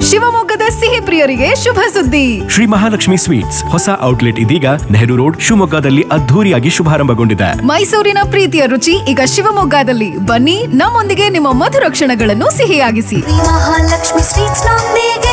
ಶಿವಮೊಗ್ಗದ ಸಿಹಿ ಪ್ರಿಯರಿಗೆ ಶುಭ ಸುದ್ದಿ ಶ್ರೀ ಮಹಾಲಕ್ಷ್ಮಿ ಸ್ವೀಟ್ಸ್ ಹೊಸ ಔಟ್ಲೆಟ್ ಇದೀಗ ನೆಹರು ರೋಡ್ ಶಿವಮೊಗ್ಗದಲ್ಲಿ ಅದ್ಧೂರಿಯಾಗಿ ಶುಭಾರಂಭಗೊಂಡಿದೆ ಮೈಸೂರಿನ ಪ್ರೀತಿಯ ರುಚಿ ಈಗ ಶಿವಮೊಗ್ಗದಲ್ಲಿ ಬನ್ನಿ ನಮ್ಮೊಂದಿಗೆ ನಿಮ್ಮ ಮಧುರ ಕ್ಷಣಗಳನ್ನು ಸಿಹಿಯಾಗಿಸಿ ಮಹಾಲಕ್ಷ್ಮಿ ಸ್ವೀಟ್ಸ್ ನೊಂದಿಗೆ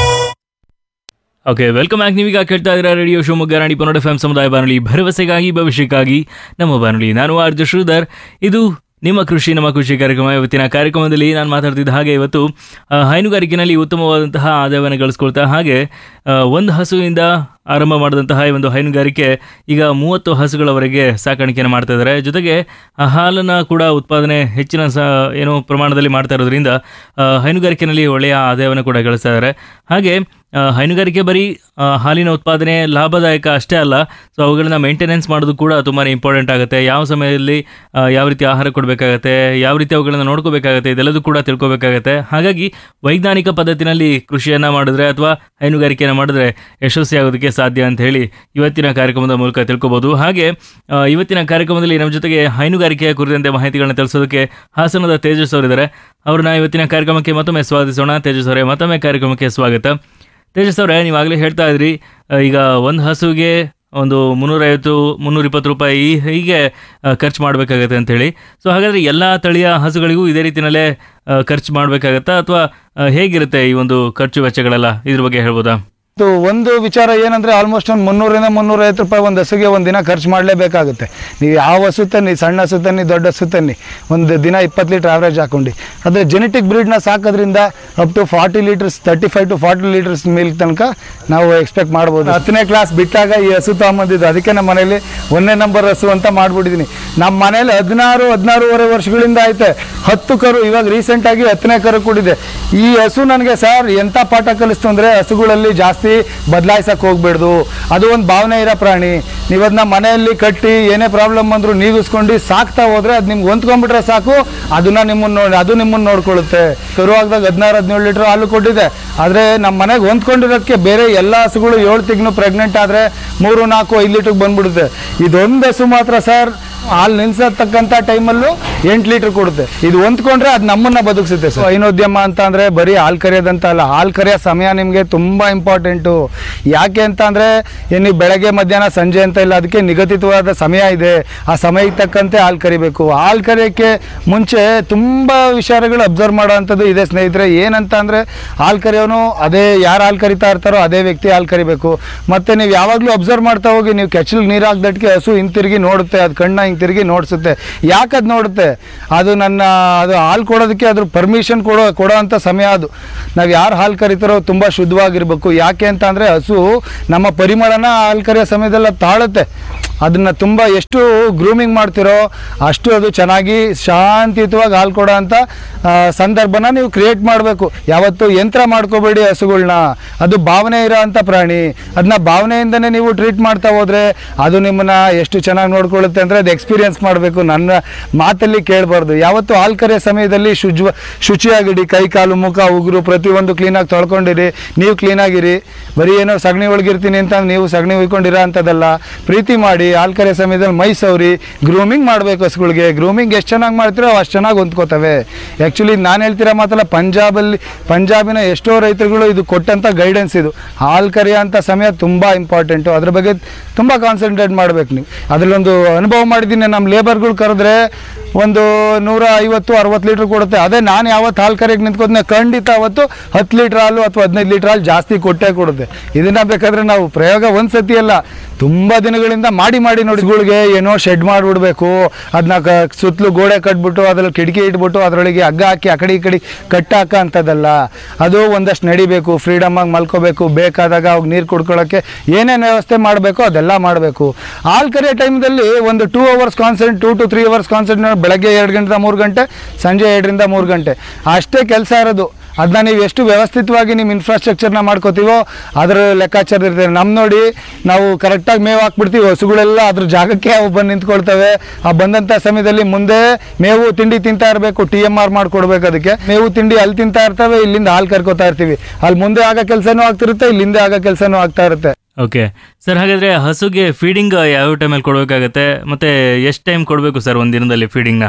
ಓಕೆ ವೆಲ್ಕಮ್ ಬ್ಯಾಕ್ ನೀವೀಗ ಕೇಳ್ತಾ ಇದ್ದೀರಾ ರೇಡಿಯೋ ಶಿವಮೊಗ್ಗ ರಾಣಿ ಪನ್ನಡ ಎಫ್ ಸಮುದಾಯ ಬಾನುಲಿ ಭರವಸೆಗಾಗಿ ಭವಿಷ್ಯಕ್ಕಾಗಿ ನಮ್ಮ ಬಾನುಲಿ ನಾನು ಆರ್ಜ ಶ್ರೀಧರ್ ಇದು ನಿಮ್ಮ ಕೃಷಿ ನಮ್ಮ ಕೃಷಿ ಕಾರ್ಯಕ್ರಮ ಇವತ್ತಿನ ಕಾರ್ಯಕ್ರಮದಲ್ಲಿ ನಾನು ಮಾತಾಡ್ತಿದ್ದ ಹಾಗೆ ಇವತ್ತು ಆ, ಹೈನುಗಾರಿಕೆನಲ್ಲಿ ಉತ್ತಮವಾದಂತಹ ಆದಾಯವನ್ನು ಗಳಿಸ್ಕೊಳ್ತಾ ಹಾಗೆ ಆ, ಒಂದು ಹಸುವಿಂದ ಆರಂಭ ಮಾಡಿದಂತಹ ಈ ಒಂದು ಹೈನುಗಾರಿಕೆ ಈಗ ಮೂವತ್ತು ಹಸುಗಳವರೆಗೆ ಸಾಕಾಣಿಕೆಯನ್ನು ಮಾಡ್ತಾ ಇದ್ದಾರೆ ಜೊತೆಗೆ ಆ ಹಾಲನ್ನು ಕೂಡ ಉತ್ಪಾದನೆ ಹೆಚ್ಚಿನ ಸ ಏನು ಪ್ರಮಾಣದಲ್ಲಿ ಮಾಡ್ತಾ ಇರೋದ್ರಿಂದ ಆ, ಹೈನುಗಾರಿಕೆಯಲ್ಲಿ ಒಳ್ಳೆಯ ಆದಾಯವನ್ನು ಕೂಡ ಗಳಿಸ್ತಾ ಇದ್ದಾರೆ ಹಾಗೆ ಆ, ಹೈನುಗಾರಿಕೆ ಬರೀ ಆ, ಹಾಲಿನ ಉತ್ಪಾದನೆ ಲಾಭದಾಯಕ ಅಷ್ಟೇ ಅಲ್ಲ ಸೊ ಅವುಗಳನ್ನ ಮೇಂಟೆನೆನ್ಸ್ ಮಾಡೋದು ಕೂಡ ತುಂಬಾ ಇಂಪಾರ್ಟೆಂಟ್ ಆಗುತ್ತೆ ಯಾವ ಸಮಯದಲ್ಲಿ ಆ, ಯಾವ ರೀತಿ ಆಹಾರ ಕೊಡಬೇಕಾಗತ್ತೆ ಯಾವ ರೀತಿ ಅವುಗಳನ್ನ ನೋಡ್ಕೋಬೇಕಾಗತ್ತೆ ಇದೆಲ್ಲದೂ ಕೂಡ ತಿಳ್ಕೊಬೇಕಾಗತ್ತೆ ಹಾಗಾಗಿ ವೈಜ್ಞಾನಿಕ ಪದ್ಧತಿನಲ್ಲಿ ಕೃಷಿಯನ್ನ ಮಾಡಿದ್ರೆ ಅಥವಾ ಹೈನುಗಾರಿಕೆಯನ್ನು ಮಾಡಿದ್ರೆ ಯಶಸ್ವಿ ಆಗೋದಕ್ಕೆ ಸಾಧ್ಯ ಅಂತ ಹೇಳಿ ಇವತ್ತಿನ ಕಾರ್ಯಕ್ರಮದ ಮೂಲಕ ತಿಳ್ಕೊಬಹುದು ಹಾಗೆ ಆ, ಇವತ್ತಿನ ಕಾರ್ಯಕ್ರಮದಲ್ಲಿ ನಮ್ಮ ಜೊತೆಗೆ ಹೈನುಗಾರಿಕೆಯ ಕುರಿತಂತೆ ಮಾಹಿತಿಗಳನ್ನ ತಿಳಿಸೋದಕ್ಕೆ ಹಾಸನದ ತೇಜಸ್ ಅವರಿದ್ದಾರೆ ಅವ್ರನ್ನ ಇವತ್ತಿನ ಕಾರ್ಯಕ್ರಮಕ್ಕೆ ಮತ್ತೊಮ್ಮೆ ಸ್ವಾಗತಿಸೋಣ ತೇಜಸ್ ಅವರೇ ಮತ್ತೊಮ್ಮೆ ಕಾರ್ಯಕ್ರಮಕ್ಕೆ ಸ್ವಾಗತ ತೇಜಸ್ ಅವರೇ ನೀವಾಗಲೇ ಹೇಳ್ತಾ ಇದ್ರಿ ಆ, ಈಗ ಒಂದು ಹಸುವಿಗೆ ಒಂದು ಮುನ್ನೂರೈವತ್ತು ಮುನ್ನೂರ ಇಪ್ಪತ್ತು ರೂಪಾಯಿ ಈ- ಹೀಗೆ ಆ, ಖರ್ಚು ಮಾಡಬೇಕಾಗತ್ತೆ ಅಂತೇಳಿ ಸೊ ಹಾಗಾದರೆ ಎಲ್ಲ ತಳಿಯ ಹಸುಗಳಿಗೂ ಇದೇ ರೀತಿಯಲ್ಲೇ ಆ, ಖರ್ಚು ಮಾಡಬೇಕಾಗತ್ತಾ ಅಥವಾ ಹೇಗಿರುತ್ತೆ ಈ ಒಂದು ಖರ್ಚು ವೆಚ್ಚಗಳೆಲ್ಲ ಇದ್ರ ಬಗ್ಗೆ ಹೇಳ್ಬೋದಾ ಇದು ಒಂದು ವಿಚಾರ ಏನಂದ್ರೆ ಆಲ್ಮೋಸ್ಟ್ ಒಂದು ಮುನ್ನೂರಿಂದ ಮುನ್ನೂರೈವತ್ತು ರೂಪಾಯಿ ಒಂದು ಹಸುಗೆ ಒಂದು ದಿನ ಖರ್ಚು ಮಾಡಲೇಬೇಕಾಗುತ್ತೆ ನೀವು ಯಾವ ಹಸು ತನ್ನಿ ಸಣ್ಣ ಹಸು ತನ್ನಿ ದೊಡ್ಡ ಹಸು ತನ್ನಿ ಒಂದು ದಿನ ಇಪ್ಪತ್ತು ಲೀಟ್ರ್ ಆವ್ರೇಜ್ ಹಾಕೊಂಡು ಆದರೆ ಜೆನೆಟಿಕ್ ಬ್ರೀಡ್ನ ಸಾಕೋದ್ರಿಂದ up to forty litres thirty five to forty litres milk ತನಕ ನಾವು ಎಕ್ಸ್ಪೆಕ್ಟ್ ಮಾಡ್ಬೋದು ಹತ್ತನೇ ಕ್ಲಾಸ್ ಬಿಟ್ಟಾಗ ಈ ಹಸು ತಗೊಂಬಂದಿದ್ದು ಅದಕ್ಕೆ ನಮ್ಮ ಮನೇಲಿ ಒಂದನೇ ನಂಬರ್ ಹಸು ಅಂತ ಮಾಡ್ಬಿಟ್ಟಿದ್ದೀನಿ ನಮ್ಮ ಮನೇಲಿ ಹದಿನಾರು ಹದಿನಾರೂವರೆ ವರ್ಷಗಳಿಂದ ಐತೆ ಹತ್ತು ಕರು ಇವಾಗ ರೀಸೆಂಟಾಗಿ ಹತ್ತನೇ ಕರು ಕೂಡಿದೆ ಈ ಹಸು ನನಗೆ ಸರ್ ಎಂಥ ಪಾಠ ಕಲಿಸ್ತು ಅಂದರೆ ಹಸುಗಳಲ್ಲಿ ಜಾಸ್ತಿ ಬದಲಾಯಿಸಕ್ಕೆ ಹೋಗ್ಬೇಡ್ದು ಅದು ಒಂದು ಭಾವನೆ ಇರೋ ಪ್ರಾಣಿ ನೀವು ಅದನ್ನ ಮನೆಯಲ್ಲಿ ಕಟ್ಟಿ ಏನೇ ಪ್ರಾಬ್ಲಮ್ ಬಂದರೂ ನೀಗಿಸ್ಕೊಂಡು ಸಾಕ್ತಾ ಹೋದ್ರೆ ಅದು ನಿಮ್ಗೆ ಹೊಂದ್ಕೊಂಡ್ಬಿಟ್ರೆ ಸಾಕು ಅದನ್ನ ನಿಮ್ಮನ್ನ ನೋಡಿ ಅದು ನಿಮ್ಮನ್ನ ನೋಡ್ಕೊಳ್ಳುತ್ತೆ ಕರು ಆಗ್ದಾಗ ಹದಿನಾರು ಹದಿನೇಳು ಲೀಟ್ರ್ ಹಾಲು ಕೊಟ್ಟಿದೆ ಆದರೆ ನಮ್ಮ ಮನೆಗೆ ಹೊಂದ್ಕೊಂಡಿರೋದಕ್ಕೆ ಬೇರೆ ಎಲ್ಲ ಹಸುಗಳು ಏಳು ತಿಂಗಳು ಪ್ರೆಗ್ನೆಂಟ್ ಆದರೆ ಮೂರು ನಾಲ್ಕು ಐದು ಲೀಟ್ರಿಗೆ ಬಂದ್ಬಿಡುತ್ತೆ ಇದೊಂದು ಹಸು ಮಾತ್ರ ಸರ್ ಹಾಲು ನಿಲ್ಸತಕ್ಕಂಥ ಟೈಮಲ್ಲೂ ಎಂಟು ಲೀಟರ್ ಕೊಡುತ್ತೆ ಇದು ಹೊಂದ್ಕೊಂಡ್ರೆ ಅದು ನಮ್ಮನ್ನ ಬದುಕಿಸುತ್ತೆ ಸರ್ ಹೈನೋದ್ಯಮ ಅಂತ ಅಂದ್ರೆ ಬರೀ ಹಾಲು ಕರೆಯೋದಂತ ಅಲ್ಲ ಹಾಲು ಕರೆಯೋ ಸಮಯ ನಿಮಗೆ ತುಂಬಾ ಇಂಪಾರ್ಟೆಂಟು ಯಾಕೆ ಅಂತ ಅಂದ್ರೆ ಏನು ನೀವು ಬೆಳಗ್ಗೆ ಮಧ್ಯಾಹ್ನ ಸಂಜೆ ಅಂತ ಇಲ್ಲ ಅದಕ್ಕೆ ನಿಗದಿತವಾದ ಸಮಯ ಇದೆ ಆ ಸಮಯಕ್ಕೆ ತಕ್ಕಂತೆ ಹಾಲು ಕರಿಬೇಕು ಹಾಲು ಕರೆಯೋಕ್ಕೆ ಮುಂಚೆ ತುಂಬಾ ವಿಚಾರಗಳು ಅಬ್ಸರ್ವ್ ಮಾಡೋ ಅಂಥದ್ದು ಇದೆ ಸ್ನೇಹಿತರೆ ಏನಂತ ಅಂದ್ರೆ ಹಾಲು ಕರೆಯೋನು ಅದೇ ಯಾರು ಹಾಲು ಕರಿತಾ ಇರ್ತಾರೋ ಅದೇ ವ್ಯಕ್ತಿ ಹಾಲು ಕರಿಬೇಕು ಮತ್ತೆ ನೀವು ಯಾವಾಗಲೂ ಅಬ್ಸರ್ವ್ ಮಾಡ್ತಾ ಹೋಗಿ ನೀವು ಕೆಚ್ಚಲು ನೀರು ಹಾಕ್ದಟ್ಗೆ ಹಸು ಹಿಂತಿರುಗಿ ನೋಡುತ್ತೆ ಅದು ಕಣ್ಣ ಹಿಂಗೆ ತಿರುಗಿ ನೋಡಿಸುತ್ತೆ ಯಾಕೆ ಅದು ನೋಡುತ್ತೆ ಅದು ನನ್ನ ಅದು ಹಾಲು ಕೊಡೋದಕ್ಕೆ ಅದ್ರ ಪರ್ಮಿಷನ್ ಕೊಡೋ ಕೊಡೋ ಅಂಥ ಸಮಯ ಅದು ನಾವು ಯಾರು ಹಾಲು ಕರಿತಾರೋ ತುಂಬ ಶುದ್ಧವಾಗಿರ್ಬೇಕು ಯಾಕೆ ಅಂತ ಅಂದರೆ ಹಸು ನಮ್ಮ ಪರಿಮಳನ ಹಾಲು ಕರೆಯೋ ಸಮಯದಲ್ಲಿ ಅದು ತಾಳುತ್ತೆ ಅದನ್ನು ತುಂಬ ಎಷ್ಟು ಗ್ರೂಮಿಂಗ್ ಮಾಡ್ತಿರೋ ಅಷ್ಟು ಅದು ಚೆನ್ನಾಗಿ ಶಾಂತಿಯುತವಾಗಿ ಹಾಲು ಕೊಡೋ ಅಂಥ ಆ, ಸಂದರ್ಭನ ನೀವು ಕ್ರಿಯೇಟ್ ಮಾಡಬೇಕು ಯಾವತ್ತು ಯಂತ್ರ ಮಾಡ್ಕೋಬೇಡಿ ಹಸುಗಳ್ನ ಅದು ಭಾವನೆ ಇರೋ ಅಂಥ ಪ್ರಾಣಿ ಅದನ್ನ ಭಾವನೆಯಿಂದನೇ ನೀವು ಟ್ರೀಟ್ ಮಾಡ್ತಾ ಹೋದ್ರೆ ಅದು ನಿಮ್ಮನ್ನ ಎಷ್ಟು ಚೆನ್ನಾಗಿ ನೋಡ್ಕೊಳ್ಳುತ್ತೆ ಅಂದರೆ ಅದು ಎಕ್ಸ್ಪೀರಿಯನ್ಸ್ ಮಾಡಬೇಕು ನನ್ನ ಮಾತಲ್ಲಿ ಕೇಳಬಾರ್ದು ಯಾವತ್ತು ಹಾಲು ಕರೆಯೋ ಸಮಯದಲ್ಲಿ ಶುಚಿ ಶುಚಿಯಾಗಿಡಿ ಕೈ ಕಾಲು ಮುಖ ಉಗುರು ಪ್ರತಿಯೊಂದು ಕ್ಲೀನಾಗಿ ತೊಳ್ಕೊಂಡಿರಿ ನೀವು ಕ್ಲೀನಾಗಿರಿ ಬರೀ ಏನೋ ಸಗಣಿ ಒಳಗಿರ್ತೀನಿ ಅಂತ ನೀವು ಸಗಣಿ ಉಯ್ಕೊಂಡಿರೋ ಅಂಥದ್ದಲ್ಲ ಪ್ರೀತಿ ಮಾಡಿ ಹಾಲು ಕರೆಯೋ ಸಮಯದಲ್ಲಿ ಮೈ ಸೌರಿ ಗ್ರೂಮಿಂಗ್ ಮಾಡಬೇಕು ಹಸುಗಳಿಗೆ ಗ್ರೂಮಿಂಗ್ ಎಷ್ಟು ಚೆನ್ನಾಗಿ ಮಾಡ್ತೀರೋ ಅಷ್ಟು ಚೆನ್ನಾಗಿ ಹೊಂದ್ಕೋತವೆ ಆ್ಯಕ್ಚುಲಿ ನಾನು ಹೇಳ್ತಿರೋ ಮಾತಲ್ಲ ಪಂಜಾಬಲ್ಲಿ ಪಂಜಾಬಿನ ಎಷ್ಟೋ ರೈತರುಗಳು ಇದು ಕೊಟ್ಟಂಥ ಗೈಡೆನ್ಸ್ ಇದು ಹಾಲು ಕರೆಯೋಂಥ ಸಮಯ ತುಂಬ ಇಂಪಾರ್ಟೆಂಟು ಅದ್ರ ಬಗ್ಗೆ ತುಂಬ ಕಾನ್ಸಂಟ್ರೇಟ್ ಮಾಡ್ಬೇಕು ನೀವು ಅದರಲ್ಲೊಂದು ಅನುಭವ ಮಾಡಿದ್ದೀನಿ ನಮ್ಮ ಲೇಬರ್ಗಳು ಕರೆದ್ರೆ ಒಂದು ನೂರ ಐವತ್ತು ಅರವತ್ತು ಲೀಟ್ರ್ ಕೊಡುತ್ತೆ ಅದೇ ನಾನು ಯಾವತ್ತು ಹಾಲು ಕರೆಗೆ ನಿಂತ್ಕೋದ್ನೆ ಖಂಡಿತ ಅವತ್ತು ಹತ್ತು ಲೀಟ್ರ್ ಹಾಲು ಅಥವಾ ಹದಿನೈದು ಲೀಟ್ರ್ ಹಾಲು ಜಾಸ್ತಿ ಕೊಟ್ಟೇ ಕೊಡುತ್ತೆ ಇದನ್ನ ಬೇಕಾದ್ರೆ ನಾವು ಪ್ರಯೋಗ ಒಂದು ಸತಿ ಅಲ್ಲ ತುಂಬ ದಿನಗಳಿಂದ ಮಾಡಿ ಮಾಡಿ ನೋಡಿಗಳಿಗೆ ಏನೋ ಶೆಡ್ ಮಾಡಿಬಿಡ್ಬೇಕು ಅದನ್ನ ಕ ಸುತ್ತಲೂ ಗೋಡೆ ಕಟ್ಬಿಟ್ಟು ಅದ್ರಲ್ಲಿ ಕಿಟಕಿ ಇಟ್ಬಿಟ್ಟು ಅದರೊಳಗೆ ಹಗ್ಗ ಹಾಕಿ ಆ ಕಡೆ ಈ ಕಡೆ ಕಟ್ಟಾಕ ಅಂಥದ್ದಲ್ಲ ಅದು ಒಂದಷ್ಟು ನಡಿಬೇಕು ಫ್ರೀಡಮಾಗಿ ಮಲ್ಕೋಬೇಕು ಬೇಕಾದಾಗ ಅವಾಗ ನೀರು ಕುಡ್ಕೊಳ್ಳೋಕ್ಕೆ ಏನೇನು ವ್ಯವಸ್ಥೆ ಮಾಡಬೇಕು ಅದೆಲ್ಲ ಮಾಡಬೇಕು ಹಾಲು ಕರೆಯೋ ಟೈಮ್ದಲ್ಲಿ ಒಂದು two hours constant two to three hours constant ಬೆಳಗ್ಗೆ ಎರಡು ಗಂಟೆ ಮೂರು ಗಂಟೆ ಸಂಜೆ ಎರಡರಿಂದ ಮೂರು ಗಂಟೆ ಅಷ್ಟೇ ಕೆಲಸ ಇರೋದು ಅದನ್ನ ನೀವು ಎಷ್ಟು ವ್ಯವಸ್ಥಿತವಾಗಿ ನಿಮ್ಮ ಇನ್ಫ್ರಾಸ್ಟ್ರಕ್ಚರ್ನ ಮಾಡ್ಕೋತೀವೋ ಅದರ ಲೆಕ್ಕಾಚಾರ ಇರ್ತದೆ ನಮ್ಮ ನೋಡಿ ನಾವು ಕರೆಕ್ಟಾಗಿ ಮೇವು ಹಾಕ್ಬಿಡ್ತೀವಿ ಹಸುಗಳೆಲ್ಲ ಅದ್ರ ಜಾಗಕ್ಕೆ ಅವು ಬಂದು ನಿಂತ್ಕೊಳ್ತವೆ ಆ ಬಂದಂಥ ಸಮಯದಲ್ಲಿ ಮುಂದೆ ಮೇವು ತಿಂಡಿ ತಿಂತಾ ಇರಬೇಕು ಟಿ ಎಮ್ ಆರ್ ಮಾಡಿಕೊಡ್ಬೇಕು ಅದಕ್ಕೆ ಮೇವು ತಿಂಡಿ ಅಲ್ಲಿ ತಿಂತಾ ಇರ್ತವೆ ಇಲ್ಲಿಂದ ಹಾಲು ಕರ್ಕೋತಾ ಇರ್ತೀವಿ ಅಲ್ಲಿ ಮುಂದೆ ಆಗೋ ಕೆಲಸನೂ ಆಗ್ತಿರುತ್ತೆ ಇಲ್ಲಿಂದ ಆಗೋ ಕೆಲಸನೂ ಆಗ್ತಾ ಇರುತ್ತೆ ಓಕೆ ಸರ್ ಹಾಗಾದ್ರೆ ಹಸುಗೆ ಫೀಡಿಂಗ್ ಯಾವ ಟೈಮಲ್ಲಿ ಕೊಡಬೇಕಾಗತ್ತೆ ಮತ್ತೆ ಎಷ್ಟು ಟೈಮ್ ಕೊಡಬೇಕು ಸರ್ ಒಂದು ದಿನದಲ್ಲಿ ಫೀಡಿಂಗ್ನ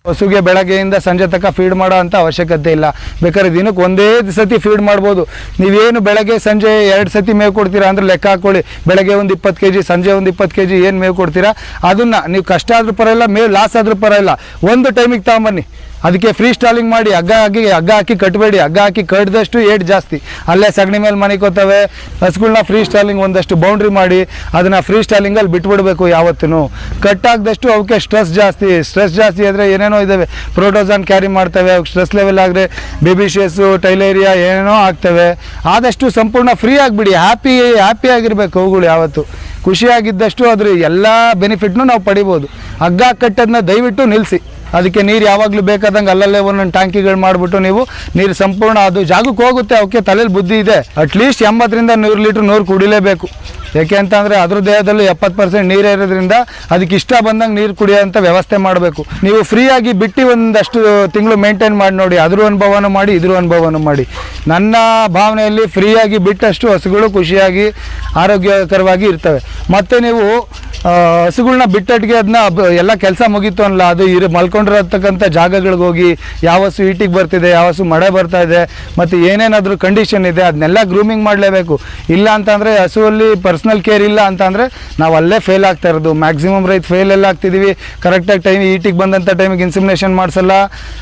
ಹಸುಗೆ ಬೆಳಗ್ಗೆಯಿಂದ ಸಂಜೆ ತನಕ ಫೀಡ್ ಮಾಡೋ ಅಂಥ ಅವಶ್ಯಕತೆ ಇಲ್ಲ ಬೇಕಾದ್ರೆ ದಿನಕ್ಕೆ ಒಂದೇ ಸತಿ ಫೀಡ್ ಮಾಡ್ಬೋದು ನೀವೇನು ಬೆಳಗ್ಗೆ ಸಂಜೆ ಎರಡು ಸತಿ ಮೇವು ಕೊಡ್ತೀರಾ ಅಂದ್ರೆ ಲೆಕ್ಕ ಹಾಕೊಳ್ಳಿ ಬೆಳಗ್ಗೆ ಒಂದು ಇಪ್ಪತ್ತು ಕೆ ಜಿ ಸಂಜೆ ಒಂದು ಇಪ್ಪತ್ತು ಕೆ ಜಿ ಏನು ಮೇವು ಕೊಡ್ತೀರಾ ಅದನ್ನು ನೀವು ಕಷ್ಟ ಆದ್ರೂ ಪರವಾಗಿಲ್ಲ ಮೇವು ಲಾಸ್ ಆದ್ರೂ ಪರವಾಗಿಲ್ಲ ಒಂದು ಟೈಮಿಗೆ ತಗೊಂಬನ್ನಿ ಅದಕ್ಕೆ ಫ್ರೀ ಸ್ಟಾಲಿಂಗ್ ಮಾಡಿ ಹಗ್ಗ ಹಾಕಿ ಹಗ್ಗ ಹಾಕಿ ಕಟ್ಟಬೇಡಿ ಹಗ್ಗ ಹಾಕಿ ಕಟ್ಟಿದಷ್ಟು ಏಟ್ ಜಾಸ್ತಿ ಅಲ್ಲೇ ಸಗಣಿ ಮೇಲೆ ಮನಿಕೋತವೆ ಹಸುಗಳನ್ನ ಫ್ರೀ ಸ್ಟಾಲಿಂಗ್ ಒಂದಷ್ಟು ಬೌಂಡ್ರಿ ಮಾಡಿ ಅದನ್ನು ಫ್ರೀ ಸ್ಟಾಲಿಂಗಲ್ಲಿ ಬಿಟ್ಬಿಡ್ಬೇಕು ಯಾವತ್ತೂ ಕಟ್ಟಾಗ್ದಷ್ಟು ಅವಕ್ಕೆ ಸ್ಟ್ರೆಸ್ ಜಾಸ್ತಿ ಸ್ಟ್ರೆಸ್ ಜಾಸ್ತಿ ಆದರೆ ಏನೇನೋ ಇದ್ದಾವೆ ಪ್ರೋಟೋಸಾನ್ ಕ್ಯಾರಿ ಮಾಡ್ತವೆ ಅವಕ್ಕೆ ಸ್ಟ್ರೆಸ್ ಲೆವೆಲ್ ಆದರೆ ಬೇಬಿಷಿಯಸ್ಸು ಟೈಲೇರಿಯಾ ಏನೇನೋ ಆಗ್ತವೆ ಆದಷ್ಟು ಸಂಪೂರ್ಣ ಫ್ರೀ ಆಗಿಬಿಡಿ ಹ್ಯಾಪಿ ಹ್ಯಾಪಿ ಆಗಿರಬೇಕು ಅವುಗಳು ಯಾವತ್ತು ಖುಷಿಯಾಗಿದ್ದಷ್ಟು ಅದ್ರ ಎಲ್ಲ ಬೆನಿಫಿಟ್ನು ನಾವು ಪಡಿಬೋದು ಹಗ್ಗ ಕಟ್ಟೋದನ್ನ ದಯವಿಟ್ಟು ನಿಲ್ಲಿಸಿ ಅದಕ್ಕೆ ನೀರು ಯಾವಾಗಲೂ ಬೇಕಾದಂಗೆ ಅಲ್ಲಲ್ಲೇ ಒಂದೊಂದು ಟ್ಯಾಂಕಿಗಳು ಮಾಡಿಬಿಟ್ಟು ನೀವು ನೀರು ಸಂಪೂರ್ಣ ಅದು ಜಾಗಕ್ಕೆ ಹೋಗುತ್ತೆ ಅವಕ್ಕೆ ತಲೆಯಲ್ಲಿ ಬುದ್ಧಿ ಇದೆ ಅಟ್ಲೀಸ್ಟ್ ಎಂಬತ್ತರಿಂದ ನೂರು ಲೀಟ್ರ್ ನೀರು ಕುಡಿಲೇಬೇಕು ಯಾಕೆ ಅಂತಂದರೆ ಅದ್ರ ದೇಹದಲ್ಲೂ ಎಪ್ಪತ್ತು ಪರ್ಸೆಂಟ್ ನೀರೇ ಇರೋದ್ರಿಂದ ಅದಕ್ಕೆ ಇಷ್ಟ ಬಂದಂಗೆ ನೀರು ಕುಡಿಯೋಂಥ ವ್ಯವಸ್ಥೆ ಮಾಡಬೇಕು ನೀವು ಫ್ರೀಯಾಗಿ ಬಿಟ್ಟು ಒಂದಷ್ಟು ತಿಂಗಳು ಮೇಂಟೈನ್ ಮಾಡಿ ನೋಡಿ ಅದ್ರ ಅನುಭವನೂ ಮಾಡಿ ಇದ್ರ ಅನುಭವನೂ ಮಾಡಿ ನನ್ನ ಭಾವನೆಯಲ್ಲಿ ಫ್ರೀಯಾಗಿ ಬಿಟ್ಟಷ್ಟು ಹಸುಗಳು ಖುಷಿಯಾಗಿ ಆರೋಗ್ಯಕರವಾಗಿ ಇರ್ತವೆ ಮತ್ತು ನೀವು ಆ, ಹಸುಗಳ್ನ ಬಿಟ್ಟಟ್ಟಿಗೆ ಅದನ್ನ ಎಲ್ಲ ಕೆಲಸ ಮುಗೀತು ಅಲ್ಲ ಅದು ಇರು ಮಲ್ಕೊಂಡಿರತಕ್ಕಂಥ ಜಾಗಗಳಿಗೆ ಹೋಗಿ ಯಾವ ಹಸು ಈಟಿಗೆ ಬರ್ತಿದೆ ಯಾವ ಹಸು ಮಳೆ ಬರ್ತಾ ಇದೆ ಮತ್ತು ಏನೇನಾದರೂ ಕಂಡೀಷನ್ ಇದೆ ಅದನ್ನೆಲ್ಲ ಗ್ರೂಮಿಂಗ್ ಮಾಡಲೇಬೇಕು ಇಲ್ಲ ಅಂತಂದರೆ ಹಸುವಲ್ಲಿ ಪರ್ಸ್ನಲ್ ಕೇರ್ ಇಲ್ಲ ಅಂತಂದರೆ ನಾವು ಅಲ್ಲೇ ಫೇಲ್ ಆಗ್ತಾ ಇರೋದು ಮ್ಯಾಕ್ಸಿಮಮ್ ರೈತ ಫೇಲ್ ಎಲ್ಲ ಆಗ್ತಿದ್ದೀವಿ ಕರೆಕ್ಟಾಗಿ ಟೈಮ್ ಈಟಿಗೆ ಬಂದಂಥ ಟೈಮಿಗೆ ಇನ್ಸಿಮಿನೇಷನ್ ಮಾಡಿಸಲ್ಲ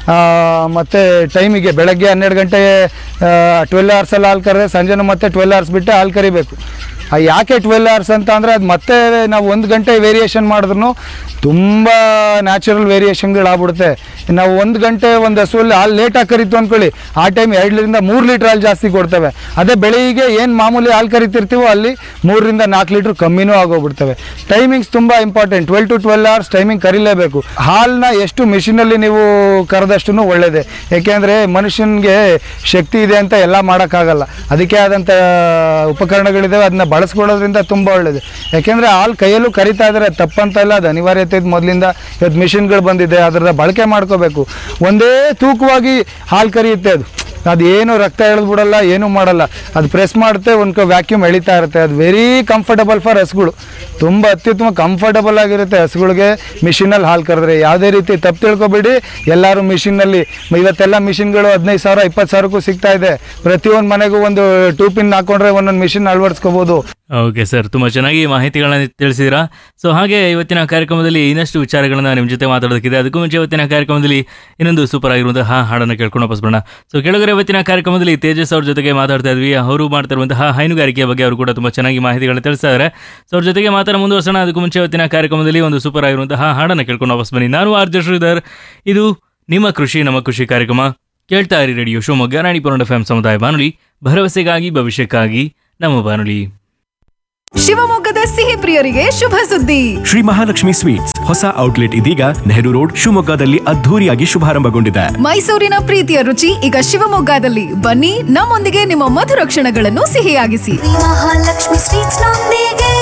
ಮತ್ತು ಟೈಮಿಗೆ ಬೆಳಗ್ಗೆ ಹನ್ನೆರಡು ಗಂಟೆ ಟ್ವೆಲ್ ಅವರ್ಸಲ್ಲಿ ಹಾಲು ಕರೆದ್ರೆ ಸಂಜೆನೂ ಮತ್ತೆ ಟ್ವೆಲ್ ಅವರ್ಸ್ ಬಿಟ್ಟು ಹಾಲು ಕರಿಬೇಕು ಆ ಯಾಕೆ ಟ್ವೆಲ್ ಅವರ್ಸ್ ಅಂತ ಅಂದರೆ ಅದು ಮತ್ತೆ ನಾವು ಒಂದು ಗಂಟೆ ವೇರಿಯೇಷನ್ ಮಾಡಿದ್ರು ತುಂಬ ನ್ಯಾಚುರಲ್ ವೇರಿಯೇಷನ್ಗಳಾಗ್ಬಿಡುತ್ತೆ ನಾವು ಒಂದು ಗಂಟೆ ಒಂದು ಹಸುವಲ್ಲಿ ಹಾಲು ಲೇಟಾಗಿ ಕರಿತು ಅಂದ್ಕೊಳ್ಳಿ ಆ ಟೈಮ್ ಎರಡರಿಂದ ಮೂರು ಲೀಟ್ರ್ ಹಾಲು ಜಾಸ್ತಿ ಕೊಡ್ತವೆ ಅದೇ ಬೆಳಿಗ್ಗೆ ಏನು ಮಾಮೂಲಿ ಹಾಲು ಕರಿತಿರ್ತೀವೋ ಅಲ್ಲಿ ಮೂರರಿಂದ ನಾಲ್ಕು ಲೀಟ್ರ್ ಕಮ್ಮಿನೂ ಆಗೋಗ್ಬಿಡ್ತವೆ ಟೈಮಿಂಗ್ಸ್ ತುಂಬ important twelve to twelve hours timing ಕರಿಲೇಬೇಕು ಹಾಲನ್ನ ಎಷ್ಟು ಮಿಷಿನಲ್ಲಿ ನೀವು ಕರೆದಷ್ಟು ಒಳ್ಳೆಯದೇ ಏಕೆಂದರೆ ಮನುಷ್ಯನಿಗೆ ಶಕ್ತಿ ಇದೆ ಅಂತ ಎಲ್ಲ ಮಾಡೋಕ್ಕಾಗಲ್ಲ ಅದಕ್ಕೆ ಆದಂಥ ಉಪಕರಣಗಳಿದ್ದಾವೆ ಅದನ್ನ ಬಳಸ್ಕೊಳ್ಳೋದ್ರಿಂದ ತುಂಬ ಒಳ್ಳೆಯದು ಯಾಕೆಂದರೆ ಹಾಲು ಕೈಯಲ್ಲೂ ಕರಿತಾ ಇದ್ದಾರೆ ತಪ್ಪಂತ ಇಲ್ಲ ಅದು ಅನಿವಾರ್ಯತೆ ಇದೆ ಮೊದಲಿಂದ ಇವತ್ತು ಮಿಷಿನ್ಗಳು ಬಂದಿದೆ ಅದರ ಬಳಕೆ ಮಾಡ್ಕೋಬೇಕು ಒಂದೇ ತೂಕವಾಗಿ ಹಾಲು ಕರಿಯುತ್ತೆ ಅದು ಅದು ಏನು ರಕ್ತ ಎಳೆದ್ಬಿಡಲ್ಲ ಏನೂ ಮಾಡಲ್ಲ ಅದು ಪ್ರೆಸ್ ಮಾಡುತ್ತೆ ಒಂದು ವ್ಯಾಕ್ಯೂಮ್ ಎಳಿತಾ ಇರುತ್ತೆ ಅದು ವೆರಿ ಕಂಫರ್ಟಬಲ್ ಫಾರ್ ಹಸುಗಳು ತುಂಬ ಅತ್ಯುತ್ತಮ ಕಂಫರ್ಟಬಲ್ ಆಗಿರುತ್ತೆ ಹಸುಗಳಿಗೆ ಮಿಷಿನಲ್ಲಿ ಹಾಲು ಕರೆದ್ರೆ ಯಾವುದೇ ರೀತಿ ತಪ್ಪು ತಿಳ್ಕೊಬೇಡಿ ಎಲ್ಲರೂ ಮಿಷಿನಲ್ಲಿ ಇವತ್ತೆಲ್ಲ ಮಿಷಿನ್ಗಳು ಹದಿನೈದು ಸಾವಿರ ಇಪ್ಪತ್ತು ಸಾವಿರಕ್ಕೂ ಸಿಗ್ತಾ ಇದೆ ಪ್ರತಿಯೊಂದು ಮನೆಗೂ ಒಂದು ಟೂ ಪಿನ್ ಹಾಕೊಂಡ್ರೆ ಒಂದೊಂದು ಮಿಷಿನ್ ಅಳವಡಿಸ್ಕೋಬೋದು ಓಕೆ ಸರ್ ತುಂಬ ಚೆನ್ನಾಗಿ ಮಾಹಿತಿಗಳನ್ನ ತಿಳಿಸಿದ್ದೀರಾ ಸೊ ಹಾಗೆ ಇವತ್ತಿನ ಕಾರ್ಯಕ್ರಮದಲ್ಲಿ ಇನ್ನಷ್ಟು ವಿಚಾರಗಳನ್ನ ನಿಮ್ಮ ಜೊತೆ ಮಾತಾಡೋದಕ್ಕಿದೆ ಅದಕ್ಕೂ ಮುಂಚೆ ಇವತ್ತಿನ ಕಾರ್ಯಕ್ರಮದಲ್ಲಿ ಇನ್ನೊಂದು ಸೂಪರ್ ಆಗಿರುವಂತಹ ಹಾಡನ್ನು ಕೇಳ್ಕೊಂಡು ವಾಪಸ್ ಬರೋಣ ಸೊ ಕೆಳಗಡೆ ಇವತ್ತಿನ ಕಾರ್ಯಕ್ರಮದಲ್ಲಿ ತೇಜಸ್ ಅವ್ರ ಜೊತೆಗೆ ಮಾತಾಡ್ತಾ ಇದ್ವಿ ಅವರು ಮಾಡ್ತಾ ಇರುವಂತಹ ಹೈನುಗಾರಿಕೆಯ ಬಗ್ಗೆ ಅವರು ಕೂಡ ತುಂಬ ಚೆನ್ನಾಗಿ ಮಾಹಿತಿಗಳನ್ನ ತಿಳಿಸ್ತಾ ಇದ್ದಾರೆ ಸೊ ಅವ್ರ ಜೊತೆಗೆ ಮಾತಾಡ ಮುಂದುವರ್ಸೋಣ ಅದಕ್ಕೂ ಮುಂಚೆ ಇವತ್ತಿನ ಕಾರ್ಯಕ್ರಮದಲ್ಲಿ ಒಂದು ಸೂಪರ್ ಆಗಿರುವಂತಹ ಹಾಡನ್ನು ಕೇಳ್ಕೊಂಡು ವಾಪಸ್ ಬನ್ನಿ ನಾನು ಆರ್ ಜೆ ಶ್ರೀಧರ್ ಇದು ನಿಮ್ಮ ಕೃಷಿ ನಮ್ಮ ಕೃಷಿ ಕಾರ್ಯಕ್ರಮ ಕೇಳ್ತಾ ಇರಿ radio Shivamogga Ranipura F M ಸಮುದಾಯ ಬಾನುಲಿ ಭರವಸೆಗಾಗಿ ಭವಿಷ್ಯಕ್ಕಾಗಿ ನಮ್ಮ ಬಾನುಲಿ ಶಿವಮೊಗ್ಗದ ಸಿಹಿ ಪ್ರಿಯರಿಗೆ ಶುಭ ಸುದ್ದಿ ಶ್ರೀ ಮಹಾಲಕ್ಷ್ಮಿ ಸ್ವೀಟ್ಸ್ ಹೊಸ ಔಟ್ಲೆಟ್ ಇದೀಗ ನೆಹರು ರೋಡ್ ಶಿವಮೊಗ್ಗದಲ್ಲಿ ಅದ್ಧೂರಿಯಾಗಿ ಶುಭಾರಂಭಗೊಂಡಿದೆ ಮೈಸೂರಿನ ಪ್ರೀತಿಯ ರುಚಿ ಈಗ ಶಿವಮೊಗ್ಗದಲ್ಲಿ ಬನ್ನಿ ನಮ್ಮೊಂದಿಗೆ ನಿಮ್ಮ ಮಧುರ ಕ್ಷಣಗಳನ್ನು ಸಿಹಿಯಾಗಿಸಿ ಶ್ರೀ ಮಹಾಲಕ್ಷ್ಮಿ ಸ್ವೀಟ್ಸ್ ನೊಂದಿಗೆ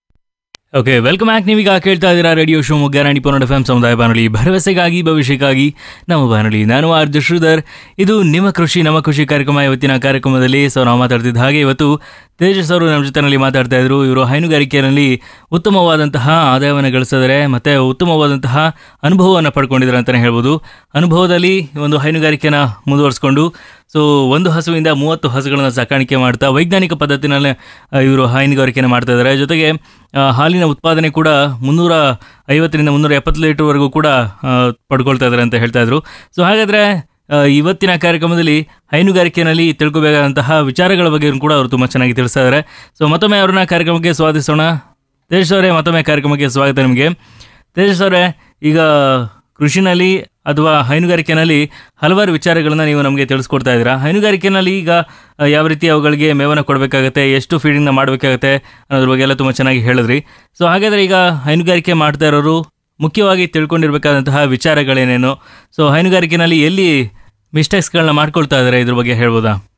ಓಕೆ ವೆಲ್ಕಮ್ ಬ್ಯಾಕ್ ನೀವೀಗ ಕೇಳ್ತಾ ಇದ್ದೀರಾ radio Shivamogga Ranipura F M ಸಮುದಾಯ ಬಾನುಲಿ ಭರವಸೆಗಾಗಿ ಭವಿಷ್ಯಕ್ಕಾಗಿ ನಮ್ಮ ಬಾನುಲಿ ನಾನು ಆರ್ ಜೆ ಶ್ರೀಧರ್ ಇದು ನಿಮ್ಮ ಕೃಷಿ ನಮ್ಮ ಕೃಷಿ ಕಾರ್ಯಕ್ರಮ ಇವತ್ತಿನ ಕಾರ್ಯಕ್ರಮದಲ್ಲಿ ಸೊ ನಾವು ಮಾತಾಡ್ತಿದ್ದ ಹಾಗೆ ಇವತ್ತು ತೇಜಸ್ ಅವರು ನಮ್ಮ ಜೊತೆನಲ್ಲಿ ಮಾತಾಡ್ತಾ ಇದ್ರು ಇವರು ಹೈನುಗಾರಿಕೆಯಲ್ಲಿ ಉತ್ತಮವಾದಂತಹ ಆದಾಯವನ್ನು ಗಳಿಸಿದರೆ ಮತ್ತೆ ಉತ್ತಮವಾದಂತಹ ಅನುಭವವನ್ನು ಪಡ್ಕೊಂಡಿದ್ದಾರೆ ಅಂತಲೇ ಹೇಳ್ಬೋದು ಅನುಭವದಲ್ಲಿ ಒಂದು ಹೈನುಗಾರಿಕೆನ ಮುಂದುವರಿಸ್ಕೊಂಡು ಸೊ ಒಂದು ಹಸುವಿಂದ ಮೂವತ್ತು ಹಸುಗಳನ್ನು ಸಾಕಾಣಿಕೆ ಮಾಡ್ತಾ ವೈಜ್ಞಾನಿಕ ಪದ್ಧತಿನಲ್ಲೇ ಆ, ಇವರು ಹೈನುಗಾರಿಕೆಯನ್ನು ಮಾಡ್ತಾ ಇದ್ದಾರೆ ಜೊತೆಗೆ ಆ, ಹಾಲಿನ ಉತ್ಪಾದನೆ ಕೂಡ ಮುನ್ನೂರ ಐವತ್ತರಿಂದ ಮುನ್ನೂರ ಎಪ್ಪತ್ತು ಲೀಟರ್ವರೆಗೂ ಕೂಡ ಆ, ಪಡ್ಕೊಳ್ತಾ ಇದ್ದಾರೆ ಅಂತ ಹೇಳ್ತಾ ಇದ್ರು ಸೊ ಹಾಗಾದರೆ ಆ, ಇವತ್ತಿನ ಕಾರ್ಯಕ್ರಮದಲ್ಲಿ ಹೈನುಗಾರಿಕೆಯಲ್ಲಿ ತಿಳ್ಕೊಬೇಕಾದಂತಹ ವಿಚಾರಗಳ ಬಗ್ಗೆ ಕೂಡ ಅವರು ತುಂಬ ಚೆನ್ನಾಗಿ ತಿಳಿಸ್ತಾ ಇದ್ದಾರೆ ಸೊ ಮತ್ತೊಮ್ಮೆ ಅವ್ರನ್ನ ಕಾರ್ಯಕ್ರಮಕ್ಕೆ ಸ್ವಾಗತಿಸೋಣ ತೇಜಸ್ ಅವರೇ ಮತ್ತೊಮ್ಮೆ ಕಾರ್ಯಕ್ರಮಕ್ಕೆ ಸ್ವಾಗತ ನಿಮಗೆ ತೇಜಸ್ ಅವರೇ ಈಗ ಕೃಷಿನಲ್ಲಿ ಅಥವಾ ಹೈನುಗಾರಿಕೆನಲ್ಲಿ ಹಲವಾರು ವಿಚಾರಗಳನ್ನ ನೀವು ನಮಗೆ ತಿಳಿಸ್ಕೊಡ್ತಾ ಇದ್ದೀರಾ ಹೈನುಗಾರಿಕೆನಲ್ಲಿ ಈಗ ಆ, ಯಾವ ರೀತಿ ಅವುಗಳಿಗೆ ಮೇವನ್ನು ಕೊಡಬೇಕಾಗತ್ತೆ ಎಷ್ಟು ಫೀಡಿಂಗ್ನ ಮಾಡಬೇಕಾಗತ್ತೆ ಅನ್ನೋದ್ರ ಬಗ್ಗೆ ಎಲ್ಲ ತುಂಬ ಚೆನ್ನಾಗಿ ಹೇಳಿದ್ರಿ ಸೊ ಹಾಗಾದರೆ ಈಗ ಹೈನುಗಾರಿಕೆ ಮಾಡ್ತಾ ಇರೋರು ಮುಖ್ಯವಾಗಿ ತಿಳ್ಕೊಂಡಿರ್ಬೇಕಾದಂತಹ ವಿಚಾರಗಳೇನೇನು ಸೊ ಹೈನುಗಾರಿಕೆನಲ್ಲಿ ಎಲ್ಲಿ ಮಿಸ್ಟೇಕ್ಸ್ಗಳನ್ನ ಮಾಡ್ಕೊಳ್ತಾ ಇದ್ದಾರೆ ಇದ್ರ ಬಗ್ಗೆ ಹೇಳ್ಬೋದಾ